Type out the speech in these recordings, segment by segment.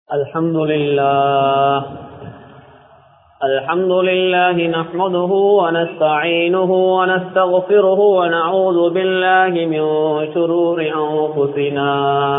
الحمد لله الحمد لله نحمده ونستعينه ونستغفره ونعوذ بالله من شرور أنفسنا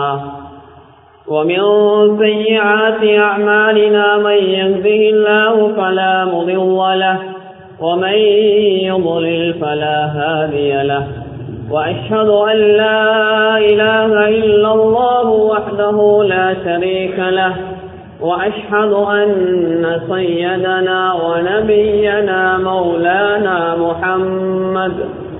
ومن سيئات أعمالنا من يهده الله فلا مضل له ومن يضلل فلا هادي له وأشهد أن لا إله إلا الله وحده لا شريك له وأشهد أن سيدنا ونبينا مولانا محمد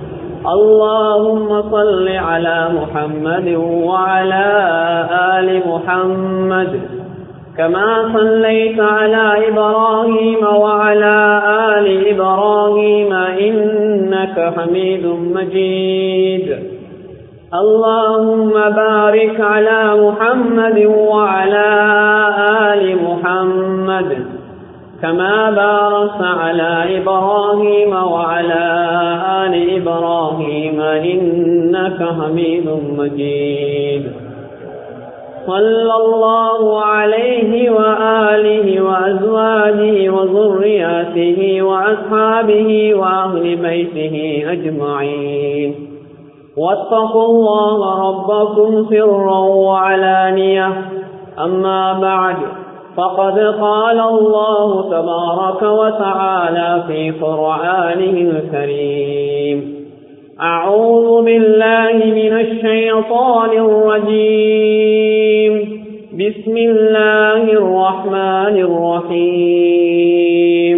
اللهم صل على محمد وعلى آل محمد كما صليت على إبراهيم وعلى آل إبراهيم إنك حميد مجيد اللهم بارك على محمد وعلى آل محمد كما باركت على إبراهيم وعلى آل إبراهيم إنك حميد مجيد صلى الله عليه وآله وأزواجه وذرياته وأصحابه وأهل بيته أجمعين واتقوا الله ربكم سرا وعلانية أما بعد فقد قال الله تبارك وتعالى في قرآنه الكريم أعوذ بالله من الشيطان الرجيم بسم الله الرحمن الرحيم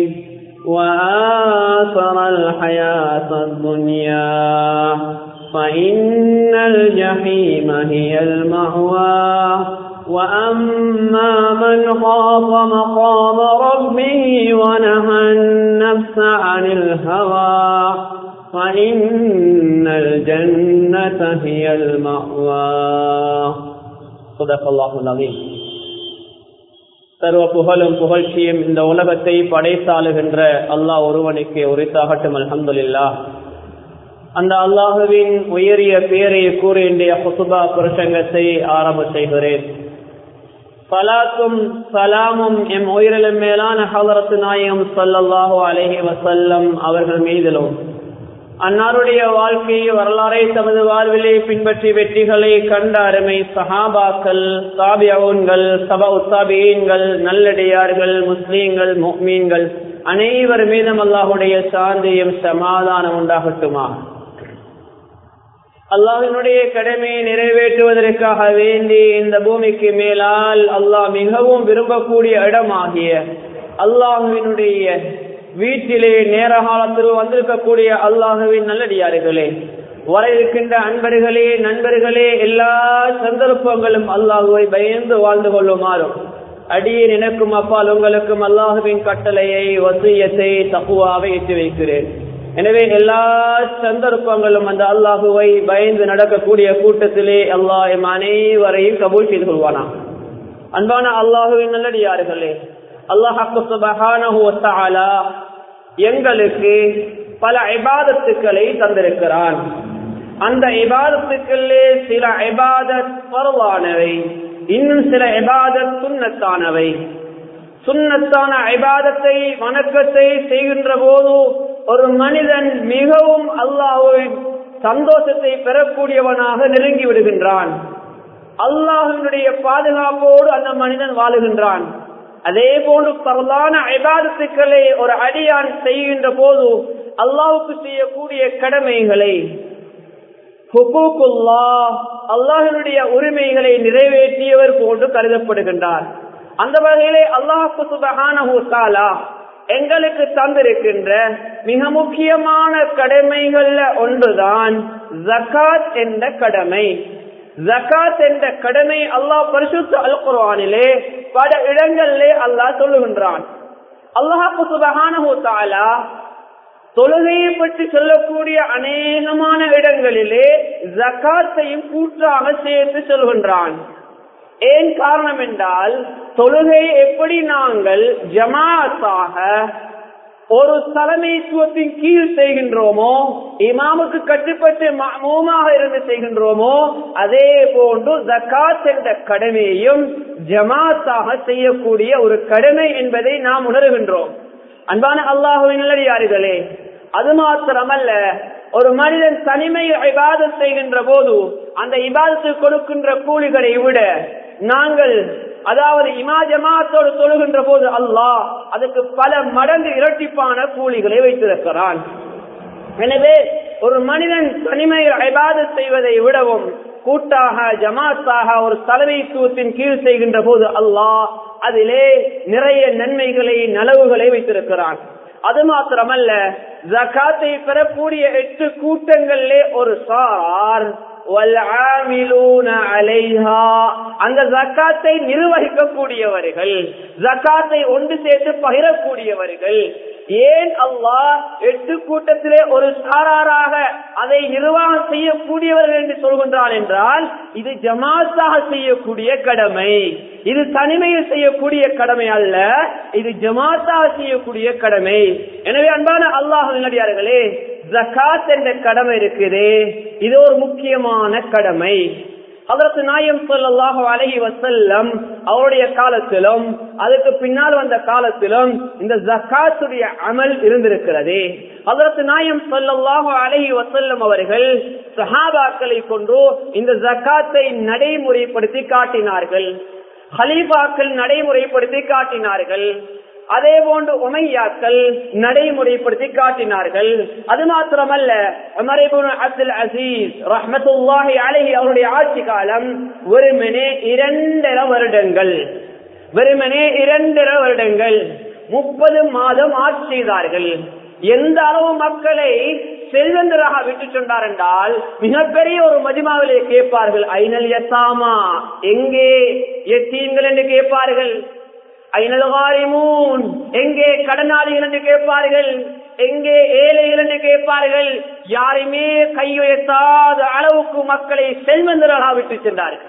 وآثر الحياة الدنيا فإن الجحيم هي المأوى وأما من خاف مقام ربه ونهى النفس عن الهوى فإن الجنة هي المأوى صدق الله العظيم சர்வ புகழும் புகழ்ச்சியும் இந்த உலகத்தை படைத்தாளுகின்ற அல்லாஹ் ஒருவனுக்கு உரித்தாகட்டும் அல்ஹம்துலில்லா அந்த அல்லாஹுவின் உயரிய பேரை கூறி இன்றைய புசுபா பிரசங்கத்தை ஆரம்ப செய்கிறேன் சலாத்தும் சலாமும் எம் உயிரிலும் மேலான ஹலரத்து நாயகம் சல்லல்லாஹு அலஹி வசல்லம் அவர்கள் மீதிலும் அன்னாருடைய வாழ்க்கை வரலாறை தமது வாழ்விலே பின்பற்றி வெற்றிகளை கண்ட அருமை சஹாபாக்கள் தாபியவுன்கள் சபா உத்தாபியன்கள் நல்லடியார்கள் முஸ்லீம்கள் மீன்கள் அனைவர் மீதும் அல்லாஹுடைய சாந்தியும் சமாதானம் உண்டாகட்டுமா அல்லாஹினுடைய கடமையை நிறைவேற்றுவதற்காக வேண்டி இந்த பூமிக்கு மேலால் அல்லாஹ் மிகவும் விரும்பக்கூடிய இடமாகிய அல்லாஹுவினுடைய வீட்டிலே நேர காலத்தில் வந்திருக்கக்கூடிய அல்லாஹுவின் நல்லடியார்களே வர இருக்கின்ற அன்பர்களே நண்பர்களே எல்லா சந்தர்ப்பங்களும் அல்லாஹுவை பயந்து வாழ்ந்து கொள்ளுமாறும் அடியே நினைக்கும் அப்பால் உங்களுக்கும் அல்லாஹுவின் கட்டளையை வசியத்தை தப்புவாவை எட்டி வைக்கிறேன் எனவே எல்லா சந்தர்ப்பங்களும் அந்த அல்லாஹுவை பயந்து நடக்கக்கூடிய கூட்டத்திலே அல்லாஹ் எம் அனைவரையும் கபூல் செய்து கொள்வானா அன்பான அல்லாஹுவின் நல்லடியார்களே அல்லாஹாலா எங்களுக்கு பல இபாதத்துக்களை தந்திருக்கிறான் அந்த இபாதத்துக்களே சில இபாதத் பரவானவை இன்னும் சில இபாதத் சுண்ணத்தானவை சுண்ணத்தான ஐபாதத்தை வணக்கத்தை செய்கின்ற போது ஒரு மனிதன் மிகவும் அல்லாஹுவின் சந்தோஷத்தை பெறக்கூடியவனாக நெருங்கி விடுகின்றான் அல்லாஹினுடைய பாதுகாப்போடு அந்த மனிதன் வாழுகின்றான் அதே போன்று பரலான ஐபாதத்துக்களை ஒரு அடியான் செய்கின்ற போது அல்லாவுக்கு செய்யக்கூடிய கடமைகளை அல்லாஹினுடைய உரிமைகளை நிறைவேற்றியவர் போன்று கருதப்படுகின்றார் அந்த வகையிலே அல்லாஹு சுபகானா எங்களுக்கு தந்திருக்கின்ற மிக முக்கியமான கடமைகள்ல ஒன்றுதான் ஜக்காத் என்ற கடமை ஜக்காத் என்ற கடமை அல்லாஹ் பரிசுத்த அல் குர்ஆனிலே பல இடங்களிலே அல்லாஹ் சொல்லுகின்றான் அல்லாஹு சுபகானா தொழுகையை பற்றி சொல்லக்கூடிய அநேகமான இடங்களிலே ஜக்காத்தையும் கூற்றாக சேர்த்து சொல்கின்றான் ஏன் காரணம் என்றால் தொழுகை எப்படி நாங்கள் ஜமாத்தாக ஒரு தலைமைத்துவத்தின் கீழ் செய்கின்றோமோ இமாமுக்கு கட்டுப்பட்டு மௌமாக இருந்து செய்கின்றோமோ அதே போன்று ஜக்காத் என்ற கடமையையும் ஜமாத்தாக செய்யக்கூடிய ஒரு கடமை என்பதை நாம் உணர்கின்றோம் அன்பான அல்லாஹுவின் நல்லடியார்களே அது மாத்திரமல்ல ஒரு மனிதன் தனிமையில் இபாதத் செய்கின்ற போது அந்த இபாதத்துக்கு கொடுக்கின்ற கூலிகளை விட நாங்கள் அதாவது இமா ஜமாத்தோடு தொழுகின்ற போது அல்லாஹ் அதுக்கு பல மடங்கு இரட்டிப்பான கூலிகளை வைத்திருக்கிறான் எனவே ஒரு மனிதன் தனிமையில் ஐபாதத் செய்வதை விடவும் கூட்டாக ஜமாத்தாக ஒரு தலைமைத்துவத்தின் கீழ் செய்கின்ற போது அல்லாஹ் அதிலே நிறைய நன்மைகளை நலவுகளை வைத்திருக்கிறான் அது மாத்திரமல்ல ஜக்காத்தை பெறக்கூடிய எட்டு கூட்டங்களிலே ஒரு சார் அந்த ஜக்காத்தை நிர்வகிக்கக்கூடியவர்கள் ஜக்காத்தை ஒன்று சேர்த்து பகிரக்கூடியவர்கள் ஏன் அல்லாஹ் எட்டு கூட்டத்திலே ஒரு சாராராக அதை நிர்வாகம் செய்யக்கூடியவர்கள் என்று சொல்கின்றான் என்றால் இது ஜமாத்தாக செய்யக்கூடிய கடமை இது தனிமையில் செய்யக்கூடிய கடமை அல்ல இது ஜமாத்தாக செய்யக்கூடிய கடமை எனவே அன்பான அல்லாஹ் நடிகார்களே ஜக்காத் என்ற கடமை இருக்குது இது ஒரு முக்கியமான கடமை அதற்கு நாயம் சொல்லாஹு அலஹி வசல்லம் அவருடைய காலத்திலும் அதுக்கு பின்னால் வந்த காலத்திலும் இந்த ஜக்காத்துடைய அமல் இருந்திருக்கிறது அதற்கு நாயம் சொல்லல்லாஹு அலஹி வசல்லம் அவர்கள் சஹாபாக்களை கொண்டு இந்த ஜக்காத்தை நடைமுறைப்படுத்தி காட்டினார்கள் ஹலீஃபாக்கள் நடைமுறைப்படுத்தி காட்டினார்கள் அதே போன்று உமையாக்கள் நடைமுறைப்படுத்தி காட்டினார்கள் அது மாத்திரமல்ல அப்துல் அசீஸ் ரஹமத்துல்லாஹி அலஹி அவருடைய ஆட்சி காலம் வெறுமனே இரண்டரை வருடங்கள் வெறுமனே இரண்டரை வருடங்கள் முப்பது மாதம் ஆட்சி செய்தார்கள் எந்த அளவு மக்களை செல்வந்தராக விட்டு சென்றார் என்றால் மிகப்பெரிய ஒரு மதிமாவிலே கேட்பார்கள் ஐநல் எத்தாமா எங்கே எத்தீன்கள் என்று கேட்பார்கள் ஐநல்காரிமூன் எங்கே கடனாளிகள் என்று கேட்பார்கள் எங்கே ஏழைகள் என்று கேட்பார்கள் யாருமே கையுயர்த்தாத அளவுக்கு மக்களை செல்வந்தராக விட்டு சென்றார்கள்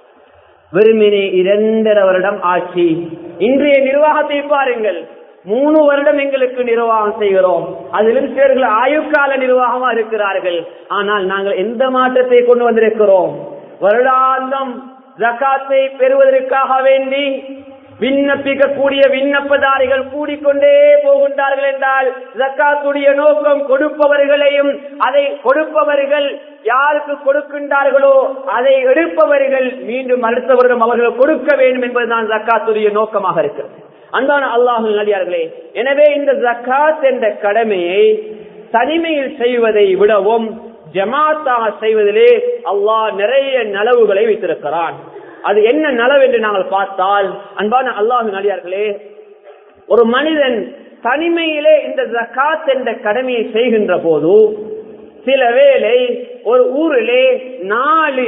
வெறுமனே இரண்டரை வருடம் ஆட்சி இன்றைய நிர்வாகத்தை பாருங்கள் மூணு வருடம் எங்களுக்கு நிர்வாகம் செய்கிறோம் அதிலும் சிலர்கள் ஆயுக்கால நிர்வாகமா இருக்கிறார்கள் ஆனால் நாங்கள் எந்த மாற்றத்தை கொண்டு வந்திருக்கிறோம் வருடாந்தம் ஜக்காத்தை பெறுவதற்காக வேண்டி விண்ணப்பிக்கக்கூடிய விண்ணப்பதாரிகள் கூடிக்கொண்டே போகின்றார்கள் என்றால் ஜக்காத்துடைய நோக்கம் கொடுப்பவர்களையும் அதை கொடுப்பவர்கள் யாருக்கு கொடுக்கின்றார்களோ அதை எடுப்பவர்கள் மீண்டும் அடுத்த வருடம் அவர்கள் கொடுக்க வேண்டும் என்பதுதான் ஜக்காத்துடைய நோக்கமாக இருக்கிறது அன்பான அல்லாஹு நடிகார்களே எனவே இந்த ஜக்காத் என்ற கடமையை தனிமையில் செய்வதை விடவும் ஜமாத்தாக செய்வதிலே அல்லாஹ் நிறைய நலவுகளை வைத்திருக்கிறான் அது என்ன நலவு என்று நாங்கள் பார்த்தால் அன்பான அல்லாஹு நடிகார்களே ஒரு மனிதன் தனிமையிலே இந்த ஜக்காத் என்ற கடமையை செய்கின்ற போது சில வேளை ஒரு ஊரிலே நாலு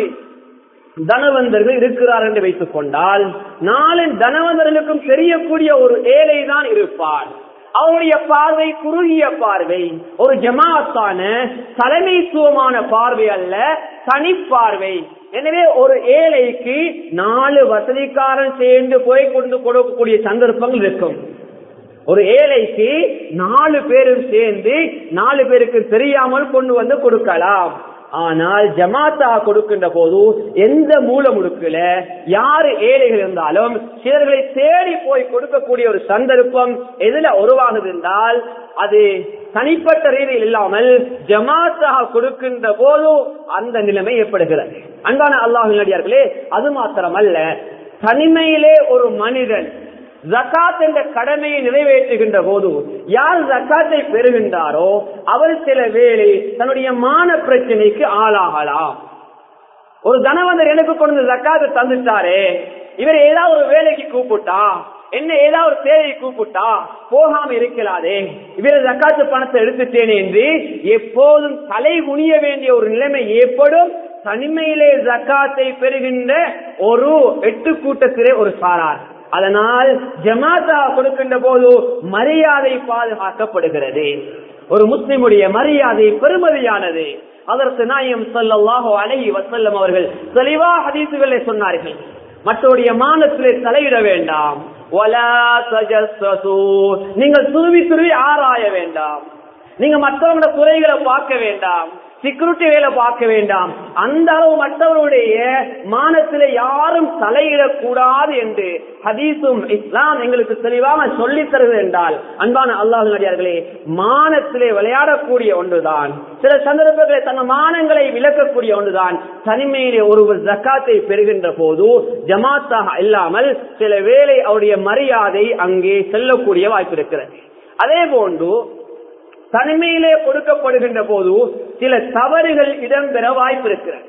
தனவந்தர்கள் இருக்கிறார் என்று வைத்துக் கொண்டால் நாலு தனவந்தர்களுக்கும் தெரியக்கூடிய ஒரு ஏழை தான் இருப்பார் அவருடைய பார்வை குறுகிய பார்வை ஒரு ஜமாத்தான தலைமைத்துவமான பார்வை அல்ல தனிப்பார்வை எனவே ஒரு ஏழைக்கு நாலு வசதிக்காரன் சேர்ந்து போய் கொண்டு கொடுக்கக்கூடிய சந்தர்ப்பங்கள் இருக்கும் ஒரு ஏழைக்கு நாலு பேரும் சேர்ந்து நாலு பேருக்கு தெரியாமல் கொண்டு வந்து கொடுக்கலாம் ஆனால் ஜமாத்தா கொடுக்கின்ற போது எந்த மூல முடுக்கல யாரு ஏழைகள் இருந்தாலும் சிலர்களை தேடி போய் கொடுக்கக்கூடிய ஒரு சந்தர்ப்பம் எதுல உருவாகுது என்றால் அது தனிப்பட்ட ரீதியில் இல்லாமல் ஜமாத்தாக கொடுக்கின்ற போது அந்த நிலைமை ஏற்படுகிறது அன்பான அல்லாஹ் நடிகார்களே அது மாத்திரமல்ல தனிமையிலே ஒரு மனிதன் ஜக்காத் என்ற கடமையை நிறைவேற்றுகின்ற போது யார் ஜக்காத்தை பெறுகின்றாரோ அவர் சில வேளை தன்னுடைய மான பிரச்சனைக்கு ஆளாகலாம் ஒரு தனவந்தர் எனக்கு கொண்டு ஜக்காத்தை தந்துட்டாரே இவர் ஏதாவது ஒரு வேலைக்கு கூப்பிட்டா என்ன ஏதாவது ஒரு தேவையை கூப்பிட்டா போகாம இருக்கலாதே இவர் ஜக்காத்து பணத்தை எடுத்துட்டேன் என்று எப்போதும் தலை குனிய வேண்டிய ஒரு நிலைமை ஏற்படும் தனிமையிலே ஜக்காத்தை பெறுகின்ற ஒரு எட்டு கூட்டத்திலே ஒரு சாரார் அதனால் ஜமாத்தா கொடுக்கின்ற போது மரியாதை பாதுகாக்கப்படுகிறது ஒரு முஸ்லிமுடைய மரியாதை பெருமதியானது அதற்கு நாயம் சொல்லல்லாஹோ அழகி வசல்லம் அவர்கள் தெளிவா ஹதீசுகளை சொன்னார்கள் மற்றவருடைய மானத்திலே தலையிட வேண்டாம் வலா தஜஸ்ஸசு. நீங்கள் துருவி துருவி ஆராய வேண்டாம் நீங்க மற்றவங்களோட குறைகளை பார்க்க வேண்டாம் செக்யூரிட்டி வேலை பார்க்க வேண்டாம் அந்த அளவு மற்றவருடைய மானத்திலே யாரும் தலையிடக்கூடாது என்று ஹதீஸும் இஸ்லாம் எங்களுக்கு தெளிவாக சொல்லித் தருவது என்றால் அன்பான அல்லாஹ் நடிகார்களே மானத்திலே விளையாடக்கூடிய ஒன்றுதான் சில சந்தர்ப்பங்களில் தன் மானங்களை விளக்கக்கூடிய ஒன்றுதான் தனிமையிலே ஒருவர் ஜக்காத்தை பெறுகின்ற போது ஜமாத்தாக இல்லாமல் சில வேளை அவருடைய மரியாதை அங்கே செல்லக்கூடிய வாய்ப்பு இருக்கிறது அதே போன்று தனிமையிலே கொடுக்கப்படுகின்ற போது சில தவறுகள் இடம்பெற வாய்ப்பு இருக்கிறது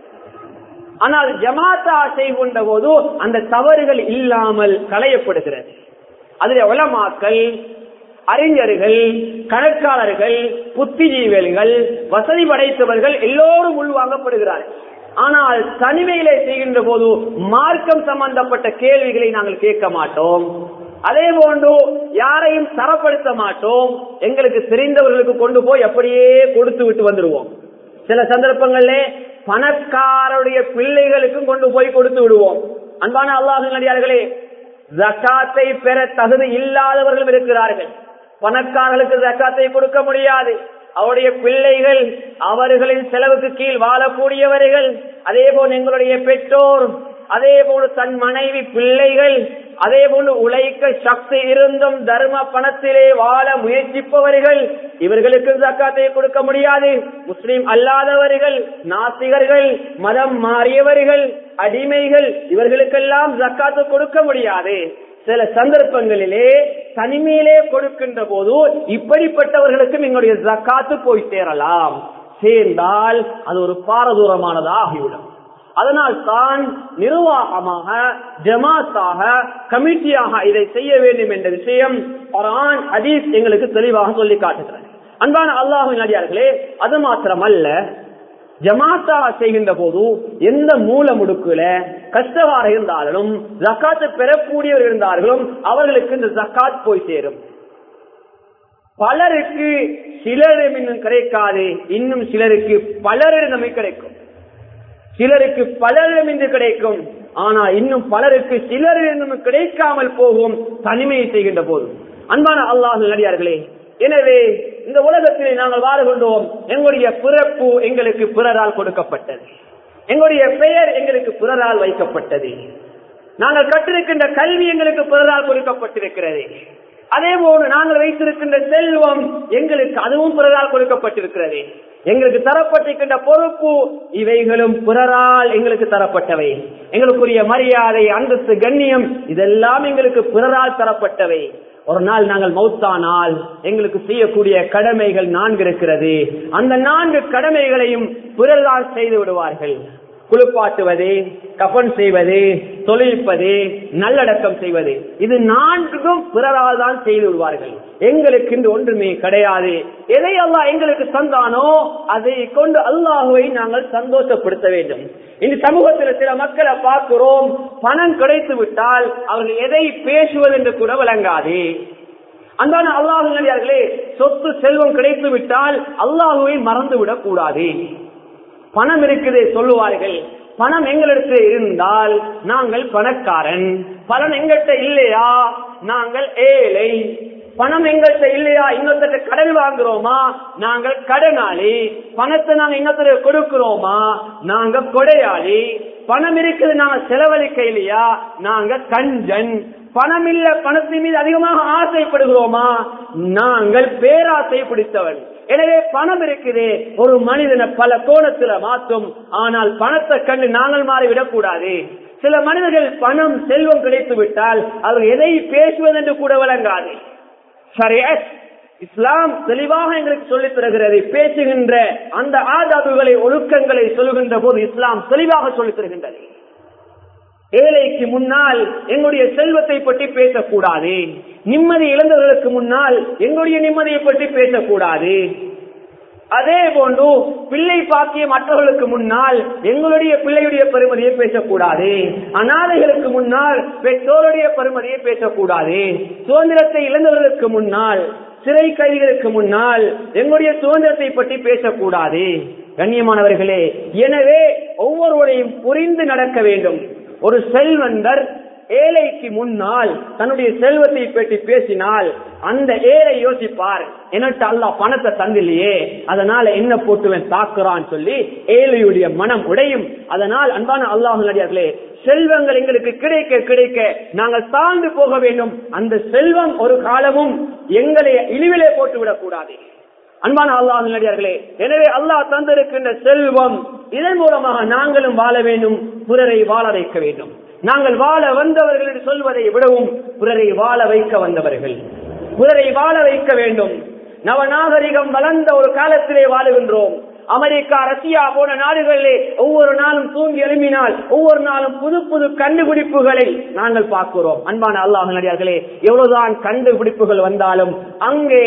ஆனால் ஜமாத்தா செய்கின்ற போது அந்த தவறுகள் இல்லாமல் களையப்படுகிறது அதில் உலமாக்கள் அறிஞர்கள் கணக்காளர்கள் புத்திஜீவிகள் வசதி படைத்தவர்கள் எல்லோரும் உள்வாங்கப்படுகிறார்கள் ஆனால் தனிமையிலே செய்கின்ற போது மார்க்கம் சம்பந்தப்பட்ட கேள்விகளை நாங்கள் கேட்க மாட்டோம் அதே போன்று யாரையும் தரப்படுத்த மாட்டோம் எங்களுக்கு தெரிந்தவர்களுக்கு கொண்டு போய் அப்படியே கொடுத்து விட்டு வந்துடுவோம் சில சந்தர்ப்பங்களிலே பணக்காரருடைய பிள்ளைகளுக்கும் கொண்டு போய் கொடுத்து விடுவோம் அன்பான அல்லாஹ் நடிகார்களே ஜக்காத்தை பெற தகுதி இல்லாதவர்களும் இருக்கிறார்கள் பணக்காரர்களுக்கு ஜக்காத்தை கொடுக்க முடியாது அவருடைய பிள்ளைகள் அவர்களின் செலவுக்கு கீழ் வாழக்கூடியவர்கள் அதே போல் எங்களுடைய பெற்றோர் அதே போல தன் மனைவி பிள்ளைகள் அதே போன்று உழைக்க சக்தி இருந்தும் தர்ம பணத்திலே வாழ முயற்சிப்பவர்கள் இவர்களுக்கு ஜக்காத்தை கொடுக்க முடியாது முஸ்லிம் அல்லாதவர்கள் நாத்திகர்கள் மதம் மாறியவர்கள் அடிமைகள் இவர்களுக்கெல்லாம் ஜக்காத்து கொடுக்க முடியாது சில சந்தர்ப்பங்களிலே தனிமையிலே கொடுக்கின்ற போது இப்படிப்பட்டவர்களுக்கும் எங்களுடைய ஜக்காத்து போய் சேரலாம் சேர்ந்தால் அது ஒரு பாரதூரமானதாக ஆகிவிடும் அதனால் தான் நிர்வாகமாக ஜமாத்தாக கமிட்டியாக இதை செய்ய வேண்டும் என்ற விஷயம் குரான் ஹதீஸ் எங்களுக்கு தெளிவாக சொல்லி காட்டுகிறது அன்பான அல்லாஹின் அடியார்களே அது மாத்திரமல்ல ஜமாத்தா செய்கின்ற போது எந்த மூல முடுக்குல கஷ்டவார இருந்தாலும் ஜக்காத்து பெறக்கூடியவர் இருந்தார்களும் அவர்களுக்கு இந்த ஜக்காத் போய் சேரும் பலருக்கு சிலரிடம் இன்னும் கிடைக்காது இன்னும் சிலருக்கு பலரிடமே கிடைக்கும் சிலருக்கு பலரிடம் இன்று கிடைக்கும் ஆனா இன்னும் பலருக்கு சிலரிடம் கிடைக்காமல் போகும் தனிமையை செய்கின்ற போது அன்பான அல்லாஹ் நடிகார்களே எனவே இந்த உலகத்திலே நாங்கள் வாழ்கின்றோம் எங்களுடைய பிறப்பு எங்களுக்கு பிறரால் கொடுக்கப்பட்டது எங்களுடைய பெயர் எங்களுக்கு பிறரால் வைக்கப்பட்டது நாங்கள் கற்றிருக்கின்ற கல்வி எங்களுக்கு பிறரால் கொடுக்கப்பட்டிருக்கிறது அதே போன்று நாங்கள் வைத்திருக்கின்ற செல்வம் எங்களுக்கு அதுவும் பிறரால் கொடுக்கப்பட்டிருக்கிறது எங்களுக்கு தரப்பட்டிருக்கின்ற பொறுப்பு இவைகளும் பிறரால் எங்களுக்கு தரப்பட்டவை எங்களுக்குரிய மரியாதை அந்தஸ்து கண்ணியம் இதெல்லாம் எங்களுக்கு பிறரால் தரப்பட்டவை ஒரு நாள் நாங்கள் மௌத்தானால் எங்களுக்கு செய்யக்கூடிய கடமைகள் நான்கு இருக்கிறது அந்த நான்கு கடமைகளையும் பிறரால் செய்து விடுவார்கள் குளிப்பாட்டுவது கபன் செய்வது தொழில்ப்பது நல்லடக்கம் செய்வது இது நான்கும் பிறரால் தான் செய்து விடுவார்கள் எங்களுக்கு இன்று ஒன்றுமே கிடையாது எதை அல்லாஹ் எங்களுக்கு தந்தானோ அதை கொண்டு அல்லாஹுவை நாங்கள் சந்தோஷப்படுத்த வேண்டும் இந்த சமூகத்தில் சில மக்களை பார்க்கிறோம் பணம் கிடைத்து விட்டால் அவர்கள் எதை பேசுவது என்று கூட விளங்காது அந்தான அல்லாஹர்களே சொத்து செல்வம் கிடைத்து விட்டால் அல்லாஹுவை மறந்து விடக் கூடாது பணம் இருக்குது சொல்லுவார்கள் பணம் எங்களிடத்து இருந்தால் நாங்கள் பணக்காரன் பணம் எங்கள்கிட்ட இல்லையா நாங்கள் ஏழை பணம் எங்கள்கிட்ட இல்லையா இன்னொருத்தர கடன் வாங்குறோமா நாங்கள் கடனாளி பணத்தை நாங்க இன்னொருத்தர கொடுக்கிறோமா நாங்க கொடையாளி பணம் இருக்குது நாங்க செலவழிக்க இல்லையா நாங்க கஞ்சன் பணம் இல்ல பணத்தின் மீது அதிகமாக ஆசைப்படுகிறோமா நாங்கள் பேராசை பிடித்தவன் எனவே பணம் இருக்குது ஒரு மனிதனை பல கோணத்துல மாற்றும் ஆனால் பணத்தை கண்டு நாங்கள் மாறிவிடக் கூடாது சில மனிதர்கள் பணம் செல்வம் கிடைத்து விட்டால் அவர் எதை பேசுவதென்று கூட விளங்காது ஷரியத் இஸ்லாம் தெளிவாக எங்களுக்கு சொல்லித் தருகிறது பேசுகின்ற அந்த ஆதாபுகளை ஒழுக்கங்களை சொல்கின்ற போது இஸ்லாம் தெளிவாக சொல்லித் தருகின்றது ஏழைக்கு முன்னால் எங்களுடைய செல்வத்தை பற்றி பேசக்கூடாது நிம்மதி இழந்தவர்களுக்கு முன்னால் எங்களுடைய நிம்மதியை பற்றி பேசக்கூடாது அதே போன்று பிள்ளை பாக்கிய மற்றவர்களுக்கு முன்னால் எங்களுடைய பிள்ளையுடைய பெருமதியை பேசக்கூடாது அனாதைகளுக்கு முன்னால் பெற்றோருடைய பெருமதியை பேசக்கூடாது சுதந்திரத்தை இழந்தவர்களுக்கு முன்னால் சிறை கைதிகளுக்கு முன்னால் எங்களுடைய சுதந்திரத்தை பற்றி பேசக்கூடாது கண்ணியமானவர்களே எனவே ஒவ்வொருவரையும் புரிந்து நடக்க வேண்டும் ஒரு செல்வந்தர் ஏழைக்கு முன்னால் தன்னுடைய செல்வத்தை பற்றி பேசினால் அந்த ஏழை யோசிப்பார் என்னட்ட அல்லாஹ் பணத்தை தந்தில்லையே அதனால என்ன போட்டுவன் தாக்குறான்னு சொல்லி ஏழையுடைய மனம் உடையும் அதனால் அன்பான அல்லாஹ் நடிகார்களே செல்வங்கள் எங்களுக்கு கிடைக்க கிடைக்க நாங்கள் சார்ந்து போக வேண்டும் அந்த செல்வம் ஒரு காலமும் எங்களை இழிவிலே போட்டு விடக்கூடாது அன்பான அல்லாஹ் நடிகார்களே எனவே அல்லாஹ் தந்திருக்கின்ற செல்வம் இதன் மூலமாக நாங்களும் வாழ வேண்டும் பிறரை வாழ வைக்க வேண்டும் நாங்கள் வாழ வந்தவர்கள் என்று சொல்வதை விடவும் பிறரை வாழ வைக்க வந்தவர்கள் பிறரை வாழ வைக்க வேண்டும் நவநாகரிகம் வளர்ந்த ஒரு காலத்திலே வாழுகின்றோம் அமெரிக்கா ரஷ்யா போன நாடுகளிலே ஒவ்வொரு நாளும் தூங்கி எழுப்பினால் ஒவ்வொரு நாளும் புது புது கண்டுபிடிப்புகளை நாங்கள் பார்க்கிறோம் அன்பான அல்லாஹ் நடிகார்களே எவ்வளவுதான் கண்டுபிடிப்புகள் வந்தாலும் அங்கே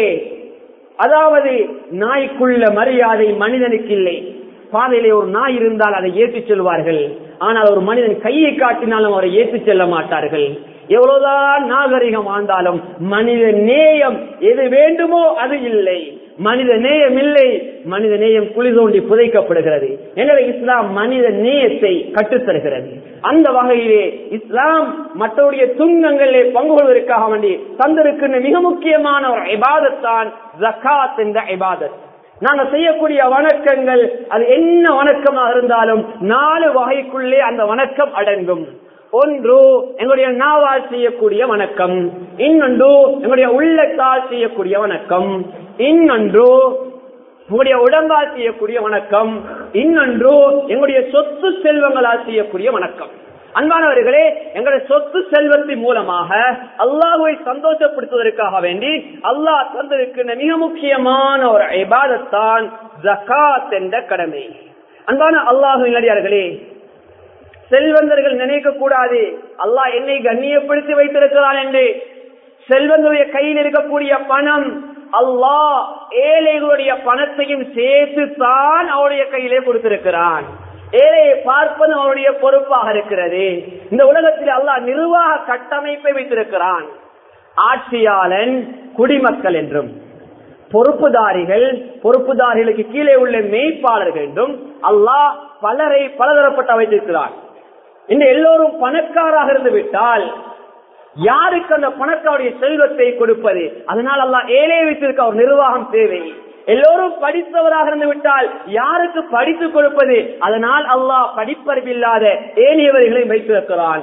அதாவது நாய்க்குள்ள மரியாதை மனிதனுக்கு இல்லை பாதையிலே ஒரு நாய் இருந்தால் அதை ஏற்றிச் செல்வார்கள் ஆனால் ஒரு மனிதன் கையை காட்டினாலும் அவரை ஏற்றிச் செல்ல மாட்டார்கள் எவ்வளவுதான் நாகரிகம் ஆண்டாலும் மனித நேயம் எது வேண்டுமோ அது இல்லை மனித நேயம் இல்லை மனித நேயம் குழி தோண்டி புதைக்கப்படுகிறது எனவே இஸ்லாம் மனித நேயத்தை கற்றுத்தருகிறது அந்த வகையிலே இஸ்லாம் மற்றவருடைய துன்பங்களிலே பங்கு கொள்வதற்காக வேண்டி தந்திருக்கின்ற மிக முக்கியமான ஒரு இபாதத்தான் ஜக்காத் என்ற இபாதத் நாங்க செய்யக்கூடிய வணக்கங்கள் அது என்ன வணக்கமாக இருந்தாலும் நாலு வகைக்குள்ளே அந்த வணக்கம் அடங்கும் ஒன்று எங்களுடைய நாவால் செய்யக்கூடிய வணக்கம் இன்னொன்று எங்களுடைய உள்ளத்தால் செய்யக்கூடிய வணக்கம் இன்னொன்று உங்களுடைய உடம்பால் செய்யக்கூடிய வணக்கம் இன்னொன்று எங்களுடைய சொத்து செல்வங்களால் செய்யக்கூடிய வணக்கம் அன்பானவர்களே எங்களுடைய சொத்து செல்வத்தின் மூலமாக அல்லாஹுவை சந்தோஷப்படுத்துவதற்காக வேண்டி அல்லாஹ் தந்திருக்கின்ற மிக முக்கியமான ஒரு இபாதத்தான் ஜகாத் என்ற கடமை அன்பான அல்லாஹு நடிகார்களே செல்வந்தர்கள் நினைக்க கூடாது அல்லாஹ் என்னை கண்ணியப்படுத்தி வைத்திருக்கிறான் என்று செல்வந்தருடைய கையில் இருக்கக்கூடிய பணம் அல்லாஹ் ஏழைகளுடைய பணத்தையும் சேர்த்து தான் அவருடைய கையிலே கொடுத்திருக்கிறான் ஏழையை பார்ப்பது அவருடைய பொறுப்பாக இருக்கிறது இந்த உலகத்தில் அல்லாஹ் நிர்வாக கட்டமைப்பை வைத்திருக்கிறான் ஆட்சியாளன் குடிமக்கள் என்றும் பொறுப்புதாரிகள் பொறுப்புதாரிகளுக்கு கீழே உள்ள மெய்ப்பாளர்கள் என்றும் அல்லாஹ் பலரை பலதரப்பட்ட வைத்திருக்கிறான் இந்த எல்லோரும் பணக்காராக இருந்து விட்டால் யாருக்கு அந்த பணக்காருடைய செல்வத்தை கொடுப்பது அதனால் அல்லாஹ் ஏழை வைத்திருக்க ஒரு நிர்வாகம் தேவை எல்லோரும் படித்தவராக இருந்து விட்டால் யாருக்கு படித்துக் கொடுப்பது அதனால் அல்லாஹ் படிப்பறிவில்லாத ஏனியவர்களை வைத்திருக்கிறான்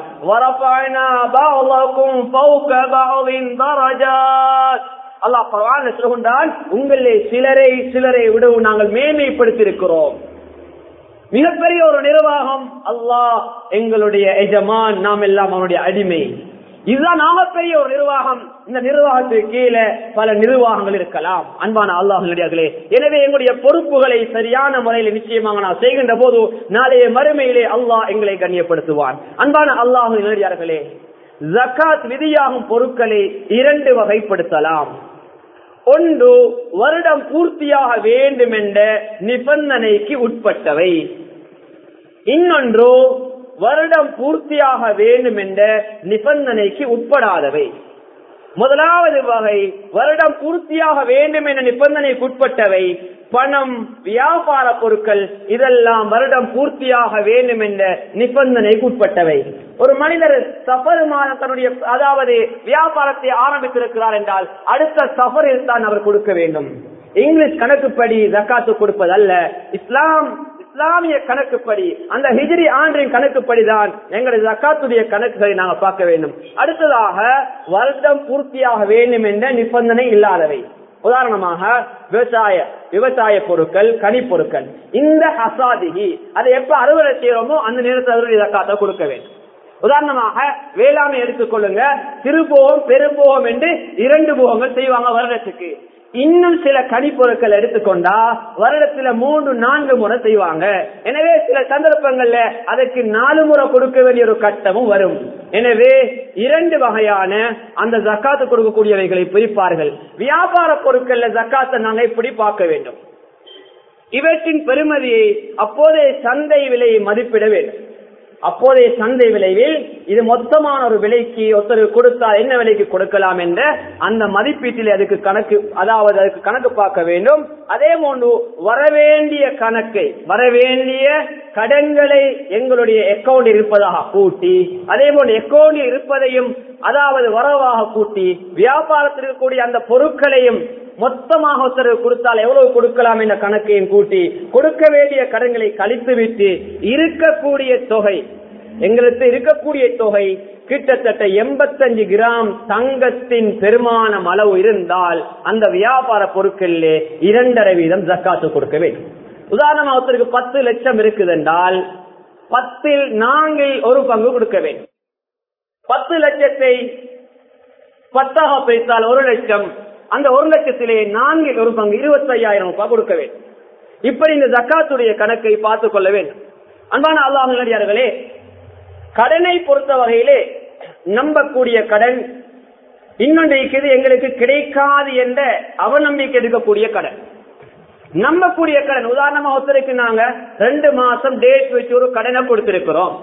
அல்லாஹ் பரவாயில்ல சொல்கின்றான் உங்களே சிலரை சிலரை விடவும் நாங்கள் மேன்மைப்படுத்தியிருக்கிறோம் மிகப்பெரிய ஒரு நிர்வாகம் அல்லாஹ் எங்களுடைய எஜமான் நாம் எல்லாம் அவனுடைய அடிமை இதுதான் நாமப்பெரிய ஒரு நிர்வாகம் இந்த நிர்வாகத்துக்கு கீழே பல நிர்வாகங்கள் இருக்கலாம் அன்பான அல்லாஹர்களே எனவே எங்களுடைய பொறுப்புகளை சரியான முறையில் நிச்சயமாக நான் செய்கின்ற போது நாளைய மறுமையிலே அல்லாஹ் எங்களை கண்ணியப்படுத்துவான் அன்பான அல்லாஹர்களே ஜக்காத் விதியாகும் பொருட்களை இரண்டு வகைப்படுத்தலாம் ஒன்று வருடம் பூர்த்தியாக வேண்டும் என்ற நிபந்தனைக்கு உட்பட்டவை இன்னொன்று வருடம் பூர்த்தியாக வேண்டும் என்ற நிபந்தனைக்கு உட்படாதவை முதலாவது வகை வருடம் பூர்த்தியாக வேண்டும் என்ற நிபந்தனைக்கு உட்பட்டவை பணம் வியாபார பொருட்கள் இதெல்லாம் வருடம் பூர்த்தியாக வேண்டும் என்ற நிபந்தனைக்கு உட்பட்டவை ஒரு மனிதர் சஃபர் மாதம் தன்னுடைய அதாவது வியாபாரத்தை ஆரம்பித்திருக்கிறார் என்றால் அடுத்த சஃபரில் தான் அவர் கொடுக்க வேண்டும் இங்கிலீஷ் கணக்குப்படி ஜக்காத்து கொடுப்பதல்ல இஸ்லாம் இஸ்லாமிய கணக்குப்படி அந்த ஹிஜ்ரி ஆண்டின் கணக்குப்படிதான் எங்களது ஜக்காத்துடைய கணக்குகளை நாங்கள் பார்க்க வேண்டும் அடுத்ததாக வருடம் பூர்த்தியாக வேண்டும் என்ற நிபந்தனை இல்லாதவை உதாரணமாக விவசாய விவசாய பொருட்கள் கனி பொருட்கள் இந்த அசாதிகி அதை எப்ப அறுவடை செய்யறோமோ அந்த நேரத்தில் அதனுடைய ஜக்காத்தை கொடுக்க வேண்டும் உதாரணமாக வேளாண்மை எடுத்துக்கொள்ளுங்க திருபோகம் பெரும்போகம் என்று இரண்டு போகங்கள் செய்வாங்க வருடத்துக்கு இன்னும் சில கனிப்பொருட்கள் எடுத்துக்கொண்டா வருடத்துல மூன்று நான்கு முறை செய்வாங்க எனவே சில சந்தர்ப்பங்கள்ல அதற்கு நாலு முறை கொடுக்க வேண்டிய ஒரு கட்டமும் வரும் எனவே இரண்டு வகையான அந்த ஜக்காத்து கொடுக்கக்கூடியவைகளை பிரிப்பார்கள் வியாபார பொருட்கள்ல ஜக்காத்தை நாங்கள் எப்படி பார்க்க வேண்டும் இவற்றின் பெருமதியை அப்போதே சந்தை விலையை மதிப்பிட வேண்டும் அப்போதைய சந்தை விளைவில் இது மொத்தமான ஒரு விலைக்கு ஒருத்தர் கொடுத்தால் என்ன விலைக்கு கொடுக்கலாம் என்ற அந்த மதிப்பீட்டில் அதுக்கு கணக்கு அதாவது அதுக்கு கணக்கு பார்க்க வேண்டும் அதே போன்று வரவேண்டிய கணக்கை வரவேண்டிய கடன்களை எங்களுடைய அக்கவுண்ட் இருப்பதாக கூட்டி அதே போன்று அக்கவுண்ட் இருப்பதையும் அதாவது வரவாக கூட்டி வியாபாரத்தில் இருக்கக்கூடிய அந்த பொருட்களையும் மொத்தமாக ஒருத்தர் கொடுத்தால் எவ்வளவு கொடுக்கலாம் என்ற கணக்கையும் கூட்டி கொடுக்க வேண்டிய கடன்களை கழித்து விட்டு இருக்கக்கூடிய தொகை எங்களுக்கு இருக்கக்கூடிய தொகை கிட்டத்தட்ட எண்பத்தஞ்சு கிராம் தங்கத்தின் பெருமானம் அளவு இருந்தால் அந்த வியாபார பொருட்களிலே இரண்டரை வீதம் ஜக்காத்து கொடுக்க வேண்டும் உதாரணமா ஒருத்தருக்கு பத்து லட்சம் இருக்குது என்றால் பத்தில் நான்கில் ஒரு பங்கு கொடுக்க வேண்டும் பத்து லட்சத்தை பத்தாக பிரித்தால் ஒரு லட்சம் அந்த ஒரு லட்சத்திலே நான்கில் ஒரு பங்கு இருபத்தி ஐயாயிரம் ரூபாய் கொடுக்க வேண்டும் இப்படி இந்த ஜக்காத்துடைய கணக்கை பார்த்துக் கொள்ள வேண்டும் அன்பான அல்லாஹ் நடிகார்களே கடனை பொறுத்த வகையிலே நம்பக்கூடிய கடன் இன்னொன்று இருக்குது எங்களுக்கு கிடைக்காது என்ற அவநம்பிக்கை எடுக்கக்கூடிய கடன் நம்பக்கூடிய கடன் உதாரணமா ஒருத்தருக்கு நாங்க ரெண்டு மாசம் டேட் வச்சு ஒரு கடனை கொடுத்திருக்கிறோம்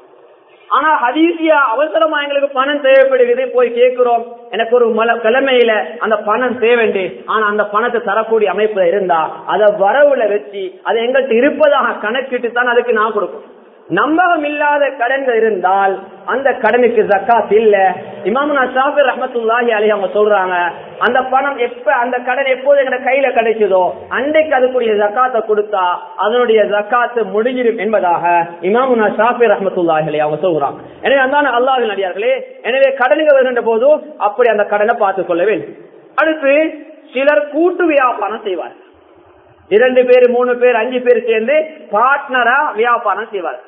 ஆனா ஹதீசியா அவசரமா எங்களுக்கு பணம் தேவைப்படுகிறது போய் கேட்கிறோம் எனக்கு ஒரு மல கிழமையில அந்த பணம் தேவைண்டு ஆனா அந்த பணத்தை தரக்கூடிய அமைப்புல இருந்தா அதை வரவுல வச்சு அது எங்கள்கிட்ட இருப்பதாக கணக்கிட்டு தான் அதுக்கு நான் கொடுக்கும் நம்பகம் இல்லாத கடன்கள் இருந்தால் அந்த கடனுக்கு ஜக்காத் இல்ல இமாமுனா ஷாஃபி ரஹமத்துல்லாஹி அலி அவங்க சொல்றாங்க அந்த பணம் எப்ப அந்த கடன் எப்போது எங்க கையில கிடைச்சதோ அன்றைக்கு அதுக்குரிய ஜக்காத்தை கொடுத்தா அதனுடைய ஜக்காத்து முடிஞ்சிடும் என்பதாக இமாமுனா ஷாஃபி ரஹமத்துல்லாஹி அலி அவங்க சொல்றாங்க எனவே அந்தான அல்லாஹின் அடியார்களே எனவே கடன்கள் வருகின்ற போது அப்படி அந்த கடனை பார்த்துக் கொள்ள வேண்டும் அடுத்து சிலர் கூட்டு வியாபாரம் செய்வார்கள் இரண்டு பேர் மூணு பேர் அஞ்சு பேர் சேர்ந்து பார்ட்னரா வியாபாரம் செய்வார்கள்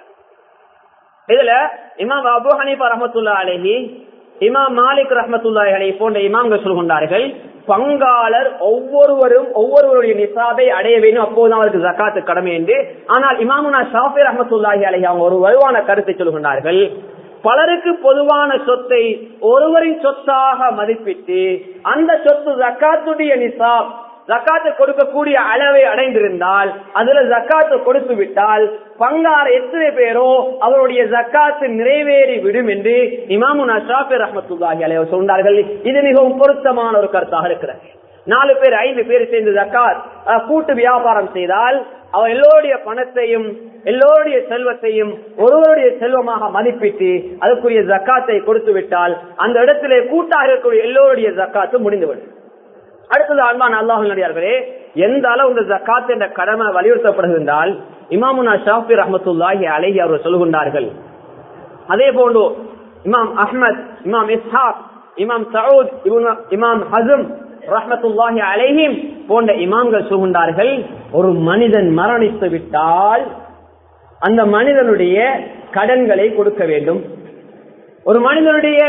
இதுல இமாம் அபு ஹனீஃபா ரஹமத்துல்லா அலஹி இமாம் மாலிக் ரஹமத்துல்லா அலஹி போன்ற இமாம்கள் சொல்கின்றார்கள் பங்காளர் ஒவ்வொருவரும் ஒவ்வொருவருடைய நிசாபை அடைய வேண்டும் அப்போதுதான் அவருக்கு ஜக்காத்து கடமை என்று ஆனால் இமாமுனா ஷாஃபி ரஹமத்துல்லாஹி அலஹி அவங்க ஒரு வலுவான கருத்தை சொல்கின்றார்கள் பலருக்கு பொதுவான சொத்தை ஒருவரின் சொத்தாக மதிப்பிட்டு அந்த சொத்து ஜக்காத்துடைய நிசாப் ஜக்காத்து கொடுக்கக்கூடிய அளவை அடைந்திருந்தால் அதுல ஜக்காத்து கொடுத்து விட்டால் பங்கார் எத்தனை பேரோ அவருடைய ஜக்காத்து நிறைவேறி விடும் என்று இமாமுனா ஷாஃபி ரஹமத்துல்லாஹி அலைவர் சொன்னார்கள் இது மிகவும் பொருத்தமான ஒரு கருத்தாக இருக்கிறது நாலு பேர் ஐந்து பேர் சேர்ந்து ஜக்காத் கூட்டு வியாபாரம் செய்தால் அவர் எல்லோருடைய பணத்தையும் எல்லோருடைய செல்வத்தையும் ஒருவருடைய செல்வமாக மதிப்பிட்டு அதுக்குரிய ஜக்காத்தை கொடுத்து விட்டால் அந்த இடத்திலே கூட்டாக இருக்கக்கூடிய எல்லோருடைய ஜக்காத்து முடிந்துவிடும் அடுத்தது அன்பான் அல்லாஹர்களே எந்த அளவு இந்த ஜக்காத் என்ற கடமை வலியுறுத்தப்படுகின்றால் இமாமுனா ஷாஃபி ரஹமத்துல்லாஹி அலஹி அவர் சொல்கின்றார்கள் அதே போன்று இமாம் அஹ்மத் இமாம் இஸ்ஹாக் இமாம் சவுத் இமாம் ஹசம் ரஹமத்துல்லாஹி அலைஹிம் போன்ற இமாம்கள் சொல்கின்றார்கள் ஒரு மனிதன் மரணித்து விட்டால் அந்த மனிதனுடைய கடன்களை கொடுக்க வேண்டும் ஒரு மனிதனுடைய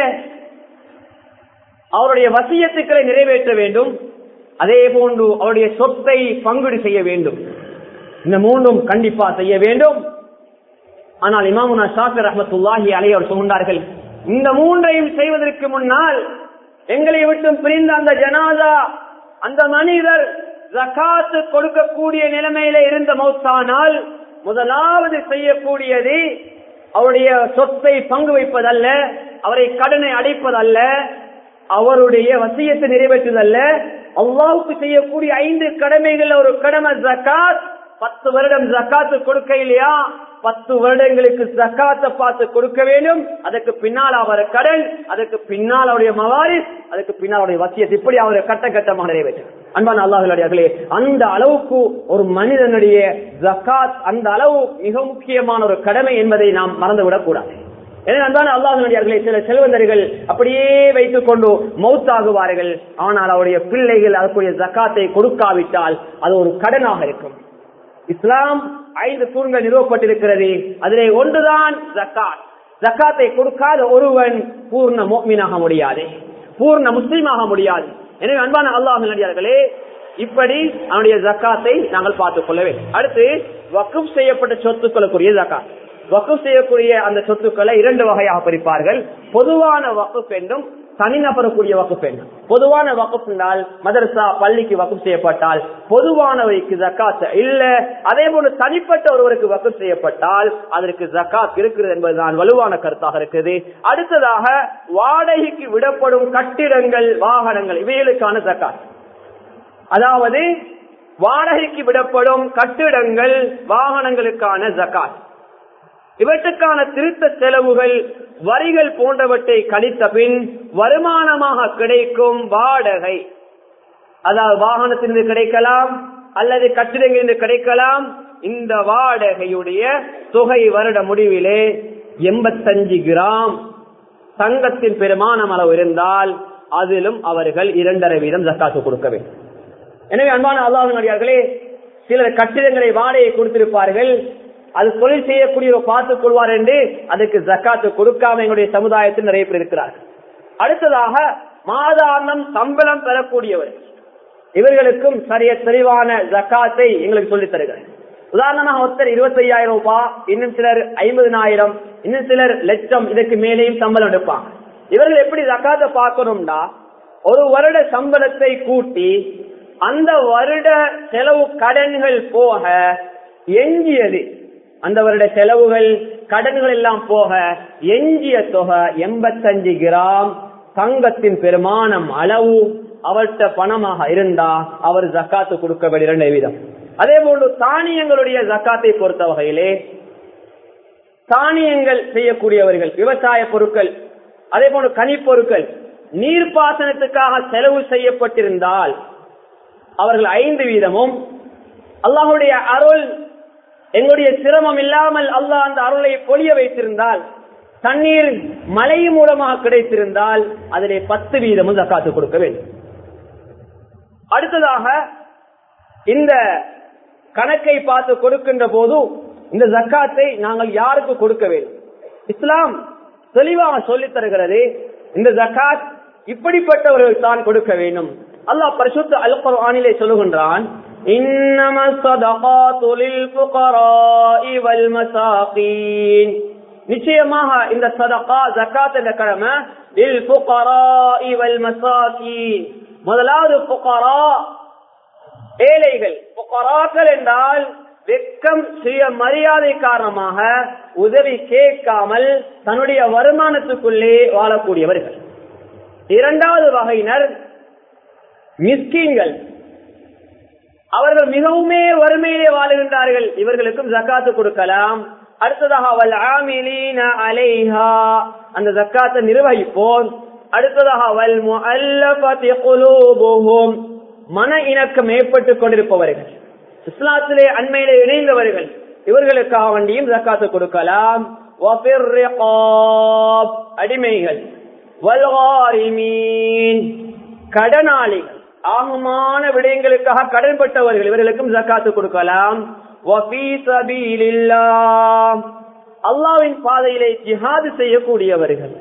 அவருடைய வசியத்துக்களை நிறைவேற்ற வேண்டும் அதே போன்று அவருடைய சொத்தை பங்குடு செய்ய வேண்டும் இந்த மூன்றும் கண்டிப்பா செய்ய வேண்டும் ஆனால் இமாமுனா ஷாஃபி ரஹமத்துல்லாஹி அலை அவர் சொன்னார்கள் இந்த மூன்றையும் செய்வதற்கு முன்னால் எங்களை விட்டு பிரிந்த அந்த ஜனாதா அந்த மனிதர் ஜக்காத்து கொடுக்கக்கூடிய நிலைமையில இருந்த மௌத்தானால் முதலாவது செய்யக்கூடியது அவருடைய சொத்தை பங்கு வைப்பதல்ல அவரை கடனை அடைப்பதல்ல அவருடைய வசியத்தை நிறைவேற்றுதல்ல அல்லாவுக்கு செய்யக்கூடிய ஐந்து கடமைகள் ஒரு கடமை ஜக்காத் பத்து வருடம் ஜக்காத்து கொடுக்க இல்லையா பத்து வருடங்களுக்கு ஜக்காத்தை பார்த்து கொடுக்க வேண்டும் அதுக்கு பின்னால் அவர் கடன் அதுக்கு பின்னால் அவருடைய மவாரிஸ் அதுக்கு பின்னால் அவருடைய வசியத்தை இப்படி அவர் கட்ட கட்டமாக நிறைவேற்று அன்பான அல்லாஹர்களே அந்த அளவுக்கு ஒரு மனிதனுடைய ஜக்காத் அந்த அளவு மிக முக்கியமான ஒரு கடமை என்பதை நாம் மறந்துவிடக் கூடாது எனவே அன்பான அல்லாஹர்களே சில செல்வந்தர்கள் அப்படியே வைத்துக் கொண்டு மௌத்தாகுவார்கள் ஆனால் அவருடைய பிள்ளைகள் அதற்குரிய ஜக்காத்தை கொடுக்காவிட்டால் அது ஒரு கடனாக இருக்கும் இஸ்லாம் ஐந்து தூண்கள் நிறுவப்பட்டிருக்கிறது அதிலே ஒன்றுதான் ஜக்காத் ஜக்காத்தை கொடுக்காத ஒருவன் பூர்ண மோமீனாக முடியாது பூர்ண முஸ்லீமாக முடியாது எனவே அன்பான அல்லாஹ் நடிகார்களே இப்படி அவனுடைய ஜக்காத்தை நாங்கள் பார்த்துக் கொள்ள வேண்டும் அடுத்து வக்கும் செய்யப்பட்ட சொத்துக்களுக்குரிய ஜக்காத் வக்கு செய்யக்கூடிய அந்த சொத்துக்களை இரண்டு வகையாக பிரிப்பார்கள் பொதுவான வக்குப் என்றும் தனிநபருக்குரிய வகுப்பு என்ன பொதுவான வகுப்புனால் மதரசா பள்ளிக்கு வகுப்பு செய்யப்பட்டால் பொதுவானவைக்கு ஜக்காத் இல்ல அதே போல தனிப்பட்ட ஒருவருக்கு வகுப்பு செய்யப்பட்டால் அதற்கு ஜக்காத் இருக்கிறது என்பதுதான் வலுவான கருத்தாக இருக்குது அடுத்ததாக வாடகைக்கு விடப்படும் கட்டிடங்கள் வாகனங்கள் இவைகளுக்கான ஜக்காத் அதாவது வாடகைக்கு விடப்படும் கட்டிடங்கள் வாகனங்களுக்கான ஜக்காத் இவற்றுக்கான திருத்த செலவுகள் வரிகள் போன்றவற்றை கழித்த பின் வருமானமாக கிடைக்கும் வாடகை அதாவது வாகனத்திலிருந்து கிடைக்கலாம் அல்லது கட்டிடங்களிலிருந்து கிடைக்கலாம் இந்த வாடகையுடைய தொகை வருட முடிவிலே எண்பத்தஞ்சு கிராம் தங்கத்தின் பெருமானம் அளவு இருந்தால் அதிலும் அவர்கள் இரண்டரை வீதம் ஜக்காத்து கொடுக்க வேண்டும் எனவே அன்பான அல்லாஹர்களே சிலர் கட்டிடங்களை வாடகை கொடுத்திருப்பார்கள் அது தொழில் செய்யக்கூடியவர் பார்த்துக் கொள்வார் என்று அதுக்கு ஜக்காத்து கொடுக்காம எங்களுடைய சமுதாயத்தில் நிறைய பேர் இருக்கிறார்கள் அடுத்ததாக மாதாந்தம் சம்பளம் பெறக்கூடியவர் இவர்களுக்கும் சரிய தெளிவான ஜக்காத்தை எங்களுக்கு சொல்லித் தருகிறேன் உதாரணமாக ஒருத்தர் இருபத்தி ஐயாயிரம் ரூபாய் இன்னும் சிலர் ஐம்பதினாயிரம் இன்னும் சிலர் லட்சம் இதற்கு மேலேயும் சம்பளம் எடுப்பாங்க இவர்கள் எப்படி ஜக்காத்தை பார்க்கணும்னா ஒரு வருட சம்பளத்தை கூட்டி அந்த வருட செலவு கடன்கள் போக எஞ்சியது அந்த வருட செலவுகள் கடன்கள் எல்லாம் போக எஞ்சிய தொகை எண்பத்தஞ்சு கிராம் தங்கத்தின் பெருமானம் அளவு அவர்கிட்ட பணமாக இருந்தா அவர் ஜக்காத்து கொடுக்க வேண்டிய விதம் அதே போன்று தானியங்களுடைய ஜக்காத்தை பொறுத்த வகையிலே தானியங்கள் செய்யக்கூடியவர்கள் விவசாய பொருட்கள் அதே போன்று கனிப்பொருட்கள் நீர்ப்பாசனத்துக்காக செலவு செய்யப்பட்டிருந்தால் அவர்கள் ஐந்து வீதமும் அல்லாஹுடைய அருள் எங்களுடைய சிரமம் இல்லாமல் அல்லாஹ் அந்த அருளை பொழிய வைத்திருந்தால் தண்ணீர் மழை மூலமாக கிடைத்திருந்தால் அதிலே பத்து வீதமும் ஜக்காத்து கொடுக்க வேண்டும் அடுத்ததாக இந்த கணக்கை பார்த்து கொடுக்கின்ற போது இந்த ஜக்காத்தை நாங்கள் யாருக்கு கொடுக்க வேண்டும் இஸ்லாம் தெளிவாக சொல்லித் தருகிறது இந்த ஜக்காத் இப்படிப்பட்டவர்கள் தான் கொடுக்க வேண்டும் அல்லாஹ் பரிசுத்த அல் குர்ஆனிலே சொல்லுகின்றான் إنما الصدقات للفقراء والمساقين நிச்சயமாக இந்த சதகா ஜக்காத் என்ற கடமை லில் ஃபுகராஇ வல் மசாகீன் முதலாவது ஃபுகரா ஏழைகள் ஃபுகராக்கள் என்றால் வெக்கம் சுய மரியாதை காரணமாக உதவி கேட்காமல் தன்னுடைய வருமானத்துக்குள்ளே வாழக்கூடியவர்கள் இரண்டாவது வகையினர் மிஸ்கீன்கள் அவர்கள் மிகவுமே வறுமையிலே வாழுகின்றார்கள் இவர்களுக்கும் ஜக்காத்து கொடுக்கலாம் அடுத்ததாக அவள் ஆமிலீன அலைஹா அந்த ஜக்காத்தை நிர்வகிப்போம் அடுத்ததாக அவள் முஅல்லஃபதி குலூபுஹும் மன இணக்கம் ஏற்பட்டுக் கொண்டிருப்பவர்கள் இஸ்லாத்திலே அண்மையிலே இணைந்தவர்கள் இவர்களுக்காக வேண்டியும் ஜக்காத்து கொடுக்கலாம் வஃபிர் ரிகாப் அடிமைகள் வல்காரிமீன் கடனாளிகள் ஆகுமான விடயங்களுக்காக கடன்பட்டவர்கள் இவர்களுக்கும் ஜக்காத்து கொடுக்கலாம் அல்லாவின் பாதையிலே ஜிஹாது செய்யக்கூடியவர்கள்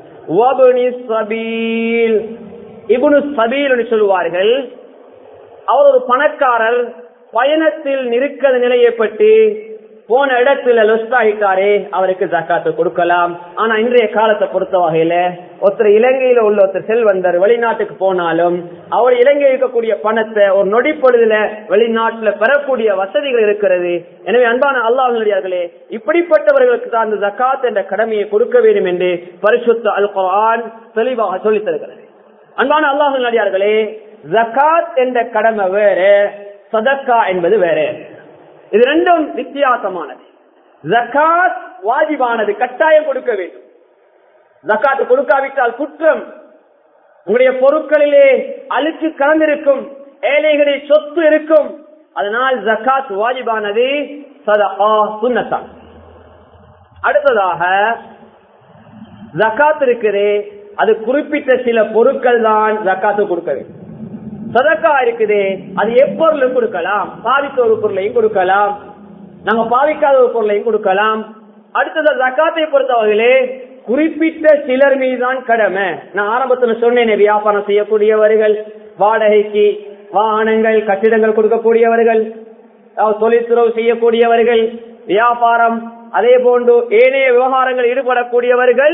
இபுனு சபீல் சொல்லுவார்கள் அவர் ஒரு பணக்காரர் பயணத்தில் நெருக்கத நிலையப்பட்டு போன இடத்துல லொஸ்ட் ஆகிட்டாரே அவருக்கு ஜக்காத்து கொடுக்கலாம் ஆனா இன்றைய காலத்தை பொறுத்த வகையில ஒருத்தர் இலங்கையில உள்ள ஒருத்தர் செல்வந்தர் வெளிநாட்டுக்கு போனாலும் அவர் இலங்கையில் இருக்கக்கூடிய பணத்தை ஒரு நொடிப்பொழுதுல வெளிநாட்டுல பெறக்கூடிய வசதிகள் இருக்கிறது எனவே அன்பான அல்லாஹர்களே இப்படிப்பட்டவர்களுக்கு தான் அந்த ஜக்காத் என்ற கடமையை கொடுக்க வேண்டும் என்று பரிசுத்த அல் குர்ஆன் தெளிவாக சொல்லித் தருகிறது அன்பான அல்லாஹ் நடிகார்களே ஜக்காத் என்ற கடமை வேற சதக்கா என்பது வேற இது ரெண்டும் வித்தியாசமானது ஜக்காத் வாஜிபானது கட்டாயம் கொடுக்க வேண்டும் ஜக்காத்து கொடுக்காவிட்டால் குற்றம் உங்களுடைய பொருட்களிலே அழுக்கு கலந்திருக்கும் ஏழைகளில் சொத்து இருக்கும் அதனால் ஜக்காத் வாஜிபானது சதகா சுன்னத்தான் அடுத்ததாக ஜக்காத் இருக்குது அது குறிப்பிட்ட சில பொருட்கள் தான் ஜக்காத்து கொடுக்க வேண்டும் சதக்கா இருக்குது அது எப்பொருளும் கொடுக்கலாம் பாவித்த ஒரு பொருளையும் கொடுக்கலாம் நாங்க பாவிக்காத ஒரு பொருளையும் கொடுக்கலாம் அடுத்தது ஜக்காத்தை பொறுத்தவர்களே குறிப்பிட்ட சிலர் மீதுதான் கடமை நான் ஆரம்பத்துல சொன்னேன் வியாபாரம் செய்யக்கூடியவர்கள் வாடகைக்கு வாகனங்கள் கட்டிடங்கள் கொடுக்கக்கூடியவர்கள் தொழில்துறவு செய்யக்கூடியவர்கள் வியாபாரம் அதே போன்று ஏனைய விவகாரங்கள் ஈடுபடக்கூடியவர்கள்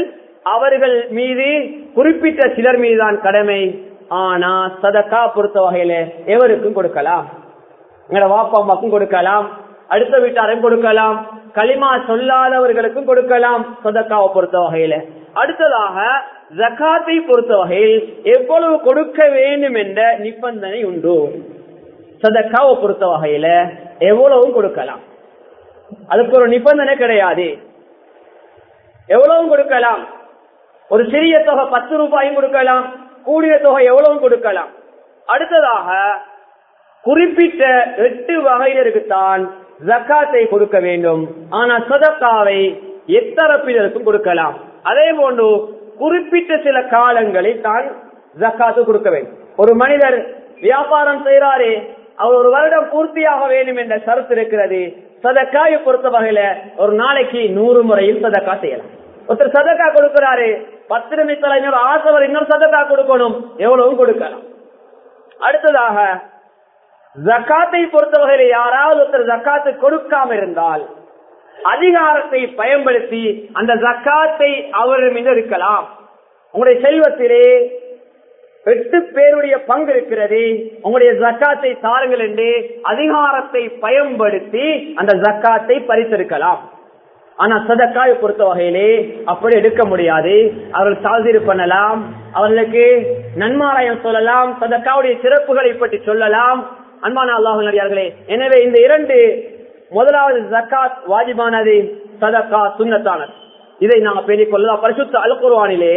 அவர்கள் மீது குறிப்பிட்ட சிலர் மீதுதான் கடமை ஆனா சதக்கா பொறுத்த வகையில எவருக்கும் கொடுக்கலாம் எங்களோட வாப்பா அம்மாக்கும் கொடுக்கலாம் அடுத்த வீட்டாரையும் கொடுக்கலாம் களிமா சொல்லாதவர்களுக்கும் கொடுக்கலாம் சதக்காவை பொறுத்த வகையில அடுத்ததாக ஜக்காத்தை பொறுத்த வகையில் எவ்வளவு கொடுக்க வேண்டும் என்ற நிபந்தனை உண்டு சதக்காவை பொறுத்த வகையில எவ்வளவும் கொடுக்கலாம் அதுக்கு ஒரு நிபந்தனை கிடையாது எவ்வளவும் கொடுக்கலாம் ஒரு சிறிய தொகை பத்து ரூபாயும் கொடுக்கலாம் கூடிய தொகை எவ்வளவும் கொடுக்கலாம் அடுத்ததாக குறிப்பிட்ட எட்டு வகையினருக்குத்தான் ஜக்காத்தை கொடுக்க வேண்டும் ஆனா சதக்காவை எத்தரப்பினருக்கும் கொடுக்கலாம் அதே போன்று குறிப்பிட்ட சில காலங்களில் தான் ஜக்காத்து கொடுக்க வேண்டும் ஒரு மனிதர் வியாபாரம் செய்யறாரு அவர் ஒரு வருடம் பூர்த்தியாக வேண்டும் என்ற சரத்து இருக்கிறது சதக்காயை பொறுத்த வகையில ஒரு நாளைக்கு நூறு முறையில் சதக்கா செய்யலாம் ஒருத்தர் சதக்கா கொடுக்கிறாரு பத்து நிமிஷத்துல இன்னொரு ஆசவர் இன்னொரு சதக்கா கொடுக்கணும் எவ்வளவும் கொடுக்கலாம் அடுத்ததாக ஜக்காத்தை பொறுத்த வகையில யாராவது ஒருத்தர் ஜக்காத்து கொடுக்காம இருந்தால் அதிகாரத்தை பயன்படுத்தி அந்த ஜக்காத்தை அவர் மீது இருக்கலாம் உங்களுடைய செல்வத்திலே எட்டு பேருடைய பங்கு இருக்கிறது உங்களுடைய ஜக்காத்தை தாருங்கள் என்று அதிகாரத்தை பயன்படுத்தி அந்த ஜக்காத்தை பறித்திருக்கலாம் ஆனா சதக்காயை பொறுத்த வகையிலே அப்படி எடுக்க முடியாது அவர்கள் சாதிரு பண்ணலாம் அவர்களுக்கு நன்மாராயம் சொல்லலாம் சதக்காவுடைய சிறப்புகளை பற்றி சொல்லலாம் அன்பான அல்லாஹர்களே எனவே இந்த இரண்டு முதலாவது ஜக்காத் வாஜிபானது சதக்கா சுண்ணத்தானது இதை நாங்க பேணிக் கொள்ளலாம் பரிசுத்த அல்குர்வானிலே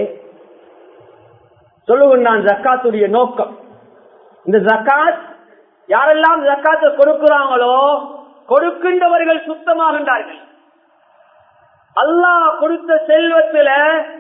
சொல்லுகின்றான் ஜக்காத்துடைய நோக்கம் இந்த ஜக்காத் யாரெல்லாம் ஜக்காத்தை கொடுக்கிறாங்களோ கொடுக்கின்றவர்கள் சுத்தமாகின்றார்கள் அல்லாஹ் கொடுத்த செல்வத்துல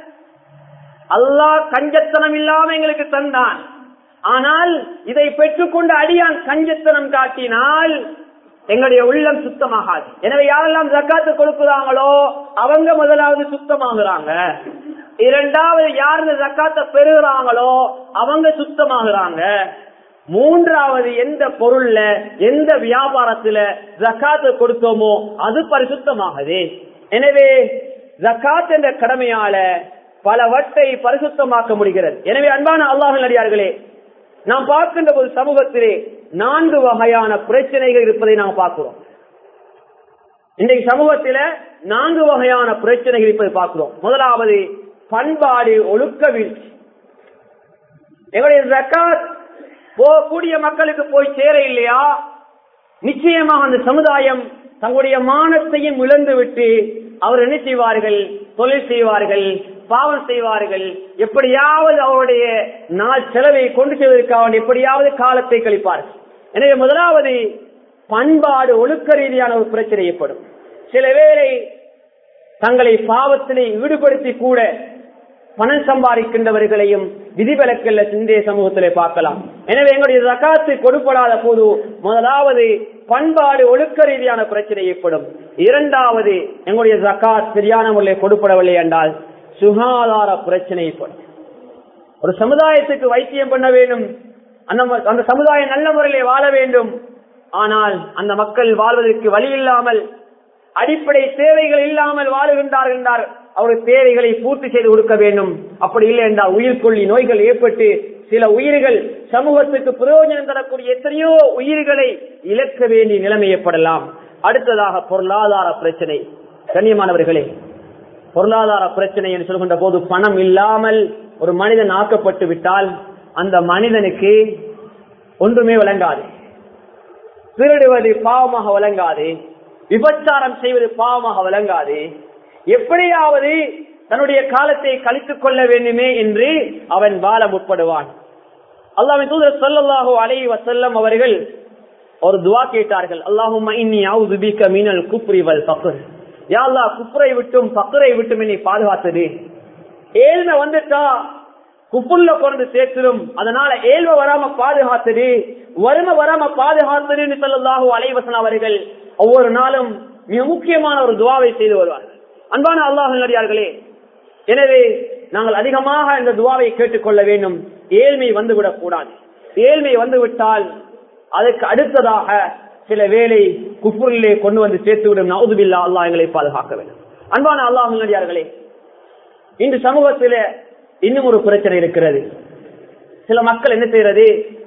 அல்லாஹ் கஞ்சத்தனம் இல்லாம எங்களுக்கு தந்தான் ஆனால் இதை பெற்றுக்கொண்டு அடியான் கஞ்சத்தனம் காட்டினால் எங்களுடைய உள்ளம் சுத்தமாகாது எனவே யாரெல்லாம் ஜக்காத்து கொடுக்கிறாங்களோ அவங்க முதலாவது சுத்தமாகுறாங்க இரண்டாவது யார் இந்த ஜக்காத்தை பெறுகிறாங்களோ அவங்க சுத்தமாகுறாங்க மூன்றாவது எந்த பொருள்ல எந்த வியாபாரத்துல ஜக்காத்து கொடுத்தோமோ அது பரிசுத்தமாகுது எனவே ஜக்காத் என்ற கடமையால பலவற்றை பரிசுத்தமாக்க முடிகிறது எனவே அன்பான அல்லாஹ் நடிகார்களே நாம் பார்க்கின்ற ஒரு சமூகத்திலே நான்கு வகையான பிரச்சனைகள் இருப்பதை நாம் பார்க்கிறோம் இன்றைக்கு சமூகத்தில நான்கு வகையான பிரச்சனைகள் இருப்பதை பார்க்கிறோம் முதலாவது பண்பாடு ஒழுக்க வீழ்ச்சி எங்களுடைய ஜக்காத் போகக்கூடிய மக்களுக்கு போய் சேர இல்லையா நிச்சயமாக அந்த சமுதாயம் தங்களுடைய மானத்தையும் இழந்து விட்டு அவர் என்ன செய்வார்கள் தொழில் செய்வார்கள் பாவம் செய்வார்கள் எப்படியாவது அவருடைய நாள் செலவை கொண்டு செல்வதற்காக எப்படியாவது காலத்தை கழிப்பார்கள் எனவே முதலாவது பண்பாடு ஒழுக்க ரீதியான ஒரு பிரச்சனை ஏற்படும் சில வேளை தங்களை பாவத்தினை ஈடுபடுத்தி கூட பணம் சம்பாதிக்கின்றவர்களையும் விதிவிலக்கல்ல சிந்தைய சமூகத்திலே பார்க்கலாம் எனவே எங்களுடைய ஜக்காத்து கொடுப்படாத போது முதலாவது பண்பாடு ஒழுக்க ரீதியான பிரச்சனை ஏற்படும் இரண்டாவது எங்களுடைய ஜக்காத் சரியான முறையில் கொடுப்படவில்லை என்றால் சுகாதார பிரச்சனை ஏற்படும் ஒரு சமுதாயத்துக்கு வைத்தியம் பண்ண வேண்டும் அந்த அந்த சமுதாயம் நல்ல முறையிலே வாழ வேண்டும் ஆனால் அந்த மக்கள் வாழ்வதற்கு வழி இல்லாமல் அடிப்படை தேவைகள் இல்லாமல் வாழுகின்றார்கள் என்றார் அவருடைய தேவைகளை பூர்த்தி செய்து கொடுக்க வேண்டும் அப்படி இல்லை என்றால் உயிர்கொல்லி நோய்கள் ஏற்பட்டு சில உயிர்கள் சமூகத்துக்கு பிரயோஜனம் தரக்கூடிய எத்தனையோ உயிர்களை இழக்க வேண்டிய நிலைமை ஏற்படலாம் அடுத்ததாக பொருளாதார பிரச்சனை கண்ணியமானவர்களே பொருளாதார பிரச்சனை என்று சொல்கின்ற போது பணம் இல்லாமல் ஒரு மனிதன் ஆக்கப்பட்டு விட்டால் அந்த மனிதனுக்கு ஒன்றுமே விளங்காது திருடுவது பாவமாக விளங்காது விபச்சாரம் செய்வது பாவமாக விளங்காது எப்படியாவது தன்னுடைய காலத்தை கழித்துக் கொள்ள வேண்டுமே என்று அவன் வாழ முற்படுவான் அல்லாவின் தூதர் சொல்லல்லாஹோ அலை வசல்லம் அவர்கள் ஒரு துவா கேட்டார்கள் அல்லாஹும் மீனல் குப்ரி வல் பக்குர் யாழ்லா குப்புரை விட்டும் பக்குரை விட்டும் என்னை பாதுகாத்தது ஏழ்மை வந்துட்டா குப்புள்ள பிறந்து சேர்த்திடும் அதனால ஏழ்மை வராம பாதுகாத்தது வறுமை வராம பாதுகாத்ததுன்னு சொல்லலாஹோ அலைவசன் அவர்கள் ஒவ்வொரு நாளும் மிக முக்கியமான ஒரு துவாவை செய்து வருவார்கள் அன்பான அல்லாஹ் நடிகார்களே எனவே நாங்கள் அதிகமாக இந்த துவாவை கேட்டுக்கொள்ள வேண்டும் ஏழ்மை வந்துவிடக் கூடாது ஏழ்மை வந்துவிட்டால் அதற்கு அடுத்ததாக சில வேலை குப்புரிலே கொண்டு வந்து சேர்த்துவிடும் நவுதுபில்லா அல்லாஹ் எங்களை பாதுகாக்க வேண்டும் அன்பான அல்லாஹ் நடிகார்களே இன்று சமூகத்தில இன்னும் ஒரு பிரச்சனை இருக்கிறது சில மக்கள் என்ன செய்யறது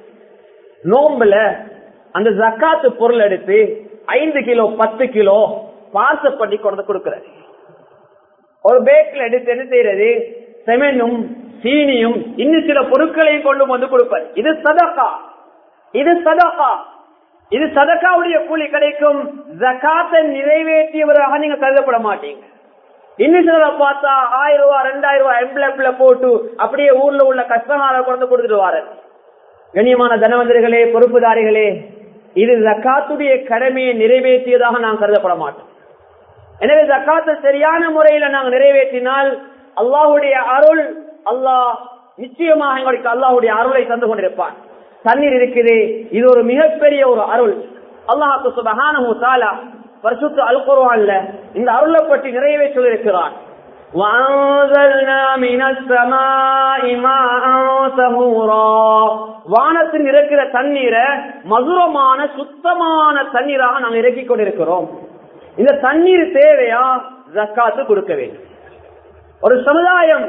நோம்புல அந்த ஜக்காத்து பொருள் எடுத்து ஐந்து கிலோ பத்து கிலோ பார்சல் பண்ணி கொண்டு கொடுக்கிறது ஒரு பேக்ல எடுத்து என்ன செய்யறது செமனும் சீனியும் இன்னும் சில பொருட்களையும் கொண்டு வந்து கொடுப்பது இது சதக்கா இது சதக்கா இது சதக்காவுடைய கூலி கிடைக்கும் ஜக்காத்தை நிறைவேற்றியவராக நீங்க கருதப்பட மாட்டீங்க இன்னும் சிலரை பார்த்தா ஆயிரம் ரூபாய் ரெண்டாயிரம் ரூபாய் எம்ப்ளப்ல போட்டு அப்படியே ஊர்ல உள்ள கஷ்டமான கொண்டு கொடுத்துட்டு வாரு கண்ணியமான தனவந்தர்களே பொறுப்புதாரிகளே இது ஜக்காத்துடைய கடமையை நிறைவேற்றியதாக நாம் கருதப்பட மாட்டோம் எனவே ஜக்காத்தை சரியான முறையில நாங்கள் நிறைவேற்றினால் அல்லாஹுடைய அருள் அல்லாஹ் நிச்சயமாக எங்களுக்கு அல்லாஹுடைய அருளை தந்து கொண்டிருப்பான் தண்ணீர் இருக்குது இது ஒரு மிகப்பெரிய ஒரு அருள் அல்லாஹு சுபஹானஹு தஆலா பரிசுத்த அல் குர்ஆன்ல இந்த அருளை பற்றி நிறையவே சொல்லியிருக்கிறான் وَأَنزَلْنَا مِنَ السَّمَاءِ مَاءً طَهُورًا வானத்தில் இருக்கிற தண்ணீரை மதுரமான சுத்தமான தண்ணீராக நாம் இறக்கிக் கொண்டிருக்கிறோம் இந்த தண்ணீர் தேவையா ஜக்காத்து கொடுக்க வேண்டும் ஒரு சமுதாயம்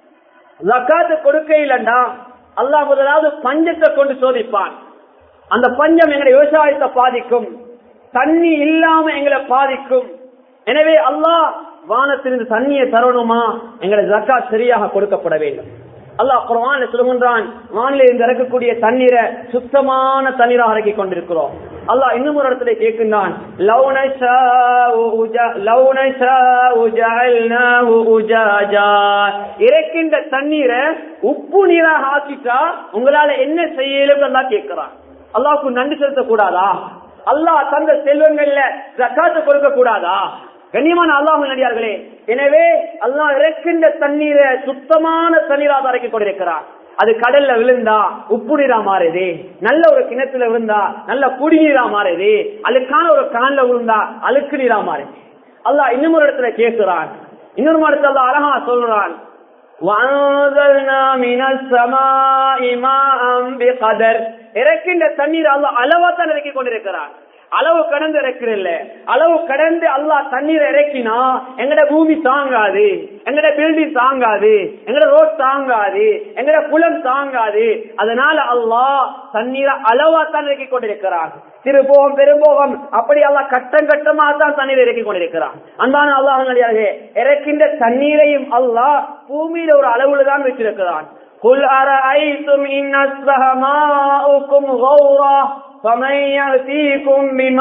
ஜக்காத்து கொடுக்க இல்லண்டா அல்லாஹ் முதலாவது பஞ்சத்தை கொண்டு சோதிப்பான் அந்த பஞ்சம் எங்களை விவசாயத்தை பாதிக்கும் தண்ணி இல்லாம எங்களை பாதிக்கும் எனவே அல்லாஹ் வானத்திலிருந்து தண்ணியை தரணுமா எங்களை ஜக்காத் சரியாக கொடுக்கப்பட வேண்டும் அல்லாஹ் குர்ஆன்ல சொல்லுகின்றான் வானில இருந்து இறக்கக்கூடிய தண்ணீரை சுத்தமான தண்ணீராக இறக்கி கொண்டிருக்கிறோம் அல்லாஹ் இன்னும் ஒரு இடத்துல கேட்கின்றான் லவ் நஷாஉ உஜா- லவ் நஷாஉ ஜஅல்னாஹு உஜாஜா. இறக்கின்ற தண்ணீரை உப்பு நீராக ஆக்கிட்டா உங்களால என்ன செய்யலும் அல்லாஹ் கேட்கிறான் அல்லாஹ்வுக்கு நன்றி செலுத்த கூடாதா அல்லாஹ் தந்த செல்வங்கள்ல ஜக்காத்து கொடுக்க கூடாதா கண்ணியமான அல்லாஹ் நடிகார்களே எனவே அல்லாஹ் இறக்கின்ற தண்ணீரை சுத்தமான தண்ணீராக இறக்கி கொண்டிருக்கிறார் அது கடல்ல விழுந்தா உப்பு நீரா மாறுது நல்ல ஒரு கிணத்துல விழுந்தா நல்ல குடிநீரா மாறுது அழுக்கான ஒரு கான்ல விழுந்தா அழுக்கு நீரா மாறுது அல்லாஹ் இன்னும் ஒரு இடத்துல கேட்கிறான் இன்னொரு இடத்துல அல்லாஹ் அழகா சொல்றான் وَأَنزَلْنَا مِنَ السَّمَاءِ مَاءً بِقَدَرٍ இறக்கின்ற தண்ணீர் அல்லாஹ் அளவா தான் இறக்கி கொண்டிருக்கிறான் அளவு கடந்து இறக்குறல்ல அளவு கடந்து அல்லாஹ் தண்ணீரை இறக்கினா எங்கட பூமி தாங்காது எங்கட பில்டிங் தாங்காது எங்கட ரோட் தாங்காது எங்கட குளம் தாங்காது அதனால அல்லாஹ் தண்ணீரை அளவா தான் இறக்கி கொண்டிருக்கிறான் திருப்போகம் பெரும்போகம் அப்படி அல்லாஹ் கட்டம் கட்டமா தான் தண்ணீர் இறக்கி கொண்டிருக்கிறான் அன்பான அல்லாஹ் இறக்கின்ற தண்ணீரையும் அல்லாஹ் பூமியில ஒரு அளவுல தான் வச்சிருக்கிறான் قل أرأيتم إن أصبح ماؤكم غورا فمن يأتيكم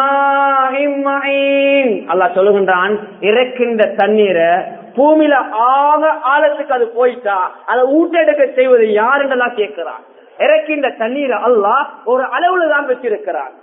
بماء معين அல்லாஹ் சொல்லுகின்றான் இறக்கின்ற தண்ணீரை பூமியில ஆக ஆழத்துக்கு அது போயிட்டா அதை ஊட்டெடுக்க செய்வது யார் என்றெல்லாம் கேட்கிறான் இறக்கின்ற தண்ணீரை அல்லாஹ் ஒரு அளவுல தான் வச்சிருக்கிறான்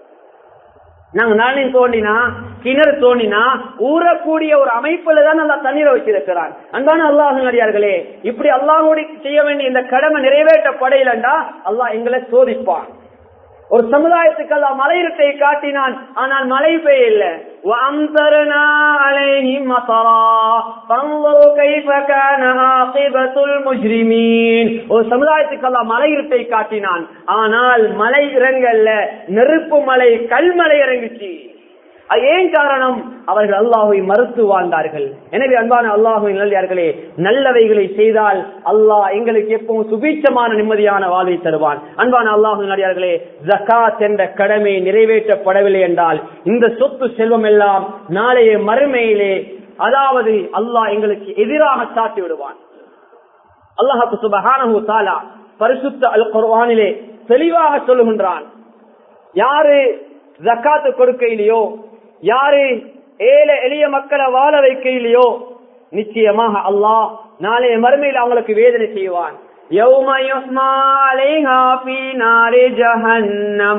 நாங்க நாளை தோண்டினா கிணறு தோண்டினா ஊறக்கூடிய ஒரு அமைப்புல தான் நல்லா தண்ணீரை வச்சிருக்கிறான் அன்பான அல்லாஹ் நடிகார்களே இப்படி அல்லாஹோடு செய்ய வேண்டிய இந்த கடமை நிறைவேற்றப்படையிலண்டா அல்லாஹ் எங்களை சோதிப்பான் ஒரு சமுதாயத்துக்கு அல்லா மலையிருட்டை காட்டினான் ஆனால் மழை பெய்யல وَأَمْطَرْنَا عَلَيْهِمْ مَطَرًا فَانظُرْ كَيْفَ كَانَ عَاقِبَةُ الْمُجْرِمِينَ ஒரு சமுதாயத்துக்கு அல்லா மலையிருட்டை காட்டினான் ஆனால் மலை இறங்கல்ல நெருப்பு மலை கல்மலை இறங்குச்சு அது ஏன் காரணம் அவர்கள் அல்லாஹை மறுத்து வாழ்ந்தார்கள் எனவே அன்பான அல்லாஹுவின் நல்லே நல்லவைகளை செய்தால் அல்லாஹ் எங்களுக்கு எப்பவும் சுபீட்சமான நிம்மதியான வாழ்வை தருவான் அன்பான அல்லாஹு நடிகார்களே ஜக்காத் என்ற கடமை நிறைவேற்றப்படவில்லை என்றால் இந்த சொத்து செல்வம் எல்லாம் நாளைய மறுமையிலே அதாவது அல்லாஹ் எங்களுக்கு எதிராக சாட்டி விடுவான் அல்லாஹு சுபஹானஹு தாலா பரிசுத்த அல் குர்ஆனிலே தெளிவாக சொல்லுகின்றான் யாரு ஜக்காத்து கொடுக்கையிலையோ யாரு ஏழை எளிய மக்களை வாழ வைக்கையிலையோ நிச்சயமாக அல்லாஹ் நாளைய மறுமையில் அவங்களுக்கு வேதனை செய்வான் يوم يحمى عليها في نار جهنم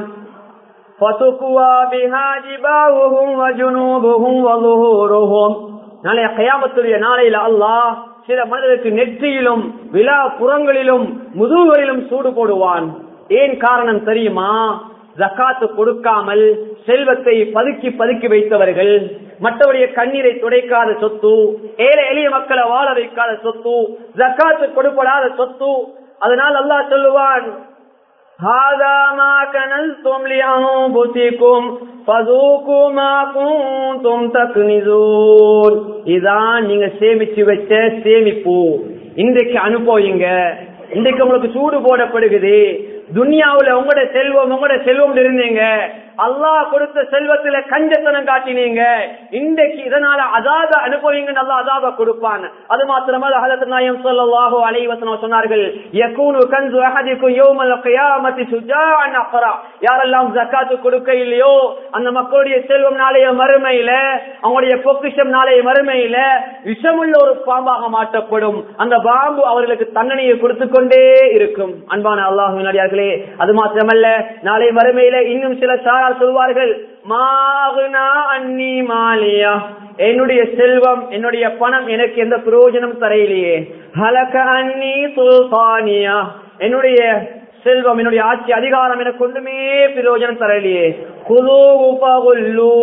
فتكوى بها جباههم وجنوبهم وظهورهم நாளைய கயாமத்துடைய நாளையில அல்லாஹ் சில மனிதருக்கு நெற்றியிலும் விழா புறங்களிலும் முதுகுகளிலும் சூடு போடுவான் ஏன் காரணம் தெரியுமா ஜக்காத்து கொடுக்காமல் செல்வத்தை பதுக்கி பதுக்கி வைத்தவர்கள் மற்றவருடைய கண்ணீரை துடைக்காத சொத்து ஏழை எளிய மக்களை வாழ வைக்காத சொத்து ஜக்காத்து கொடுப்படாத சொத்து அதனால் அல்லாஹ் சொல்லுவான் هذا ما كنزتم لأنفسكم فذوقوا ما كنتم تكنزون இதான் நீங்க சேமிச்சு வச்ச சேமிப்பு இன்றைக்கு அனுபவிங்க இன்றைக்கு உங்களுக்கு சூடு போடப்படுகிறது துனியாவுல உங்களோட செல்வம் உங்களோட செல்வம் இருந்தீங்க அல்லாஹ் கொடுத்த செல்வத்துல கஞ்சத்தனம் காட்டினீங்க இன்றைக்கு இதனால அதாத அனுபவிங்க நல்லா அதாப கொடுப்பான் அது மாத்திரமல்ல ஹதரத் நாயம் ஸல்லல்லாஹு அலைஹி வஸல்லம் சொன்னார்கள் யகூனு கன்சு அஹதிக்கும் யௌமல் கியாமத்தி சுஜாஅன் அக்ரா யாரெல்லாம் ஜக்காத்து கொடுக்க இல்லையோ அந்த மக்களுடைய செல்வம் நாளைய மறுமையில அவங்களுடைய பொக்கிஷம் நாளைய மறுமையில விஷமுள்ள ஒரு பாம்பாக மாற்றப்படும் அந்த பாம்பு அவர்களுக்கு தண்டனையை கொடுத்து கொண்டே இருக்கும் அன்பான அல்லாஹ் நடிகார்களே அது மாத்திரமல்ல நாளை மறுமையில இன்னும் சில சாரார் சொல்வார்கள் மாகுனா அன்னி மாலியா என்னுடைய செல்வம் என்னுடைய பணம் எனக்கு எந்த பிரயோஜனம் தரையிலேயே ஹலக அன்னி சுல்தானியா என்னுடைய செல்வம் என்னுடைய ஆட்சி அதிகாரம் எனக்கு ஒன்றுமே பிரயோஜனம் தரலையே குலு உபகுல்லு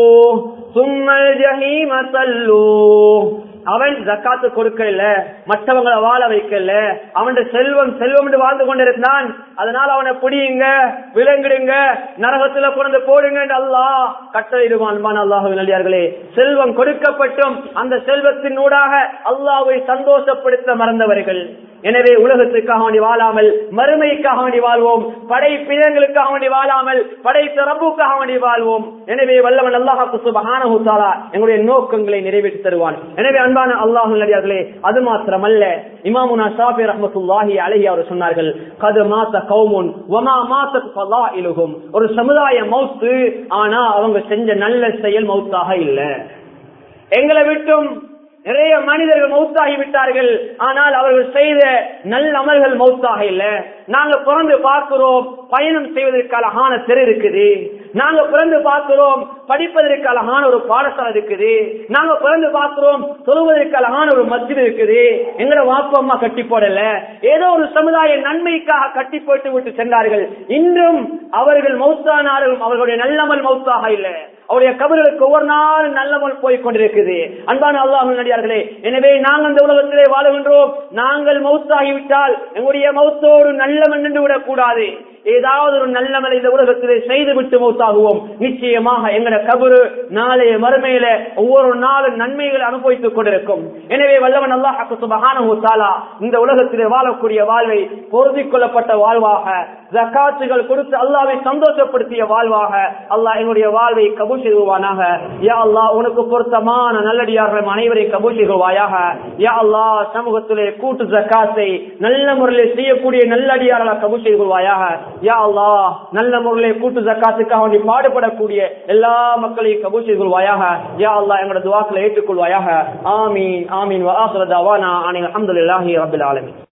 சும்மல் ஜஹீம தல்லு அவன் ஜக்காத்து கொடுக்கல மற்றவங்களை வாழ வைக்கல அவன் செல்வம் செல்வம் என்று வாழ்ந்து கொண்டிருந்தான் அதனால அவனை பிடியுங்க விலங்கிடுங்க நரகத்துல கொண்டு போடுங்க என்று அல்லாஹ் கட்டளையிடுவான் அல்லாஹு நல்லியார்களே செல்வம் கொடுக்கப்பட்டும் அந்த செல்வத்தின் ஊடாக அல்லாஹ்வை சந்தோஷப்படுத்த மறந்தவர்கள் எனவே உலகத்துக்காக வேண்டி வாழாமல் மறுமைக்காக வேண்டி வாழ்வோம் படை பிதங்களுக்காக வேண்டி வாழாமல் படை ரப்புக்காக வேண்டி வாழ்வோம் எனவே வல்லவன் அல்லாஹாக்கு சுபஹானஹு தஆலா எங்களுடைய நோக்கங்களை நிறைவேற்றி தருவான் எனவே அன்பான அல்லாஹ் நல்லடியார்களே அது மாத்திரமல்ல இமாமுனா ஷாஃபி ரஹ்மத்துல்லாஹி அலைஹி அவர் சொன்னார்கள் கது மாத்த கௌமுன் வமா மாத்தத் ஃபலாயிலுஹும் ஒரு சமுதாய மௌத்து ஆனா அவங்க செஞ்ச நல்ல செயல் மௌத்தாக இல்ல எங்களை விட்டும் நிறைய மனிதர்கள் மௌத்தாகி விட்டார்கள் ஆனால் அவர்கள் செய்த நல்ல அமல்கள் மௌத்தாக இல்ல நாங்க பிறந்து பார்க்கிறோம் பயணம் செய்வதற்கு அழகான தெரு இருக்குது நாங்க பிறந்து பார்க்கிறோம் படிப்பதற்கு அழகான ஒரு பாடசாலை இருக்குது நாங்க பிறந்து பார்க்கிறோம் தொழுவதற்கு அழகான ஒரு மஸ்ஜித் இருக்குது எங்கட வாப்பு அம்மா கட்டி போடல ஏதோ ஒரு சமுதாய நன்மைக்காக கட்டி போட்டு விட்டு சென்றார்கள் இன்றும் அவர்கள் மௌத்தானாலும் அவர்களுடைய நல்லமல் மௌத்தாக இல்லை அவருடைய கபர்களுக்கு ஒவ்வொரு நாள் நல்லமல் போய் கொண்டிருக்குது அன்பான அல்லாஹ் நடிகார்களே எனவே நாங்கள் இந்த உலகத்திலே வாழுகின்றோம் நாங்கள் மௌத்தாகிவிட்டால் எங்களுடைய மௌத்தோடு நல்லவன் நின்று விடக்கூடாது ஏதாவது ஒரு நல்லவனை இந்த உலகத்திலே செய்து விட்டு மௌத்தாகுவோம் நிச்சயமாக எங்கட கபரு நாளைய மறுமையில ஒவ்வொரு நாளும் நன்மைகளை அனுபவித்துக் கொண்டிருக்கும் எனவே வல்லவன் அல்லாஹ் சுபஹானஹு தஆலா இந்த உலகத்திலே வாழக்கூடிய வாழ்வை பொருந்திக் கொள்ளப்பட்ட வாழ்வாக ஜக்காத்துகள் கொடுத்து அல்லாவை சந்தோஷப்படுத்திய வாழ்வாக அல்லாஹ் எங்களுடைய வாழ்வை கபூல் செய்வானாக யா அல்லாஹ் உனக்கு பொருத்தமான நல்லடியார்கள் அனைவரையும் கபூல் செய்வாயாக யா அல்லாஹ் சமூகத்திலே கூட்டு ஜக்காத்தை நல்ல முறையில் செய்யக்கூடிய நல்லடியார்களாக கபூல் செய்வாயாக யா அல்லாஹ் நல்ல முறையில் கூட்டு ஜக்காத்துக்காக வேண்டி பாடுபடக்கூடிய எல்லா மக்களையும் கபூல் செய்வாயாக யா அல்லாஹ் எங்களோட துவாக்களை ஏற்றுக்கொள்வாயாக ஆமீன் ஆமீன் வ ஆஹிரு தவானா அனில் அல்ஹம்துலில்லாஹி ரப்பில் ஆலமீன்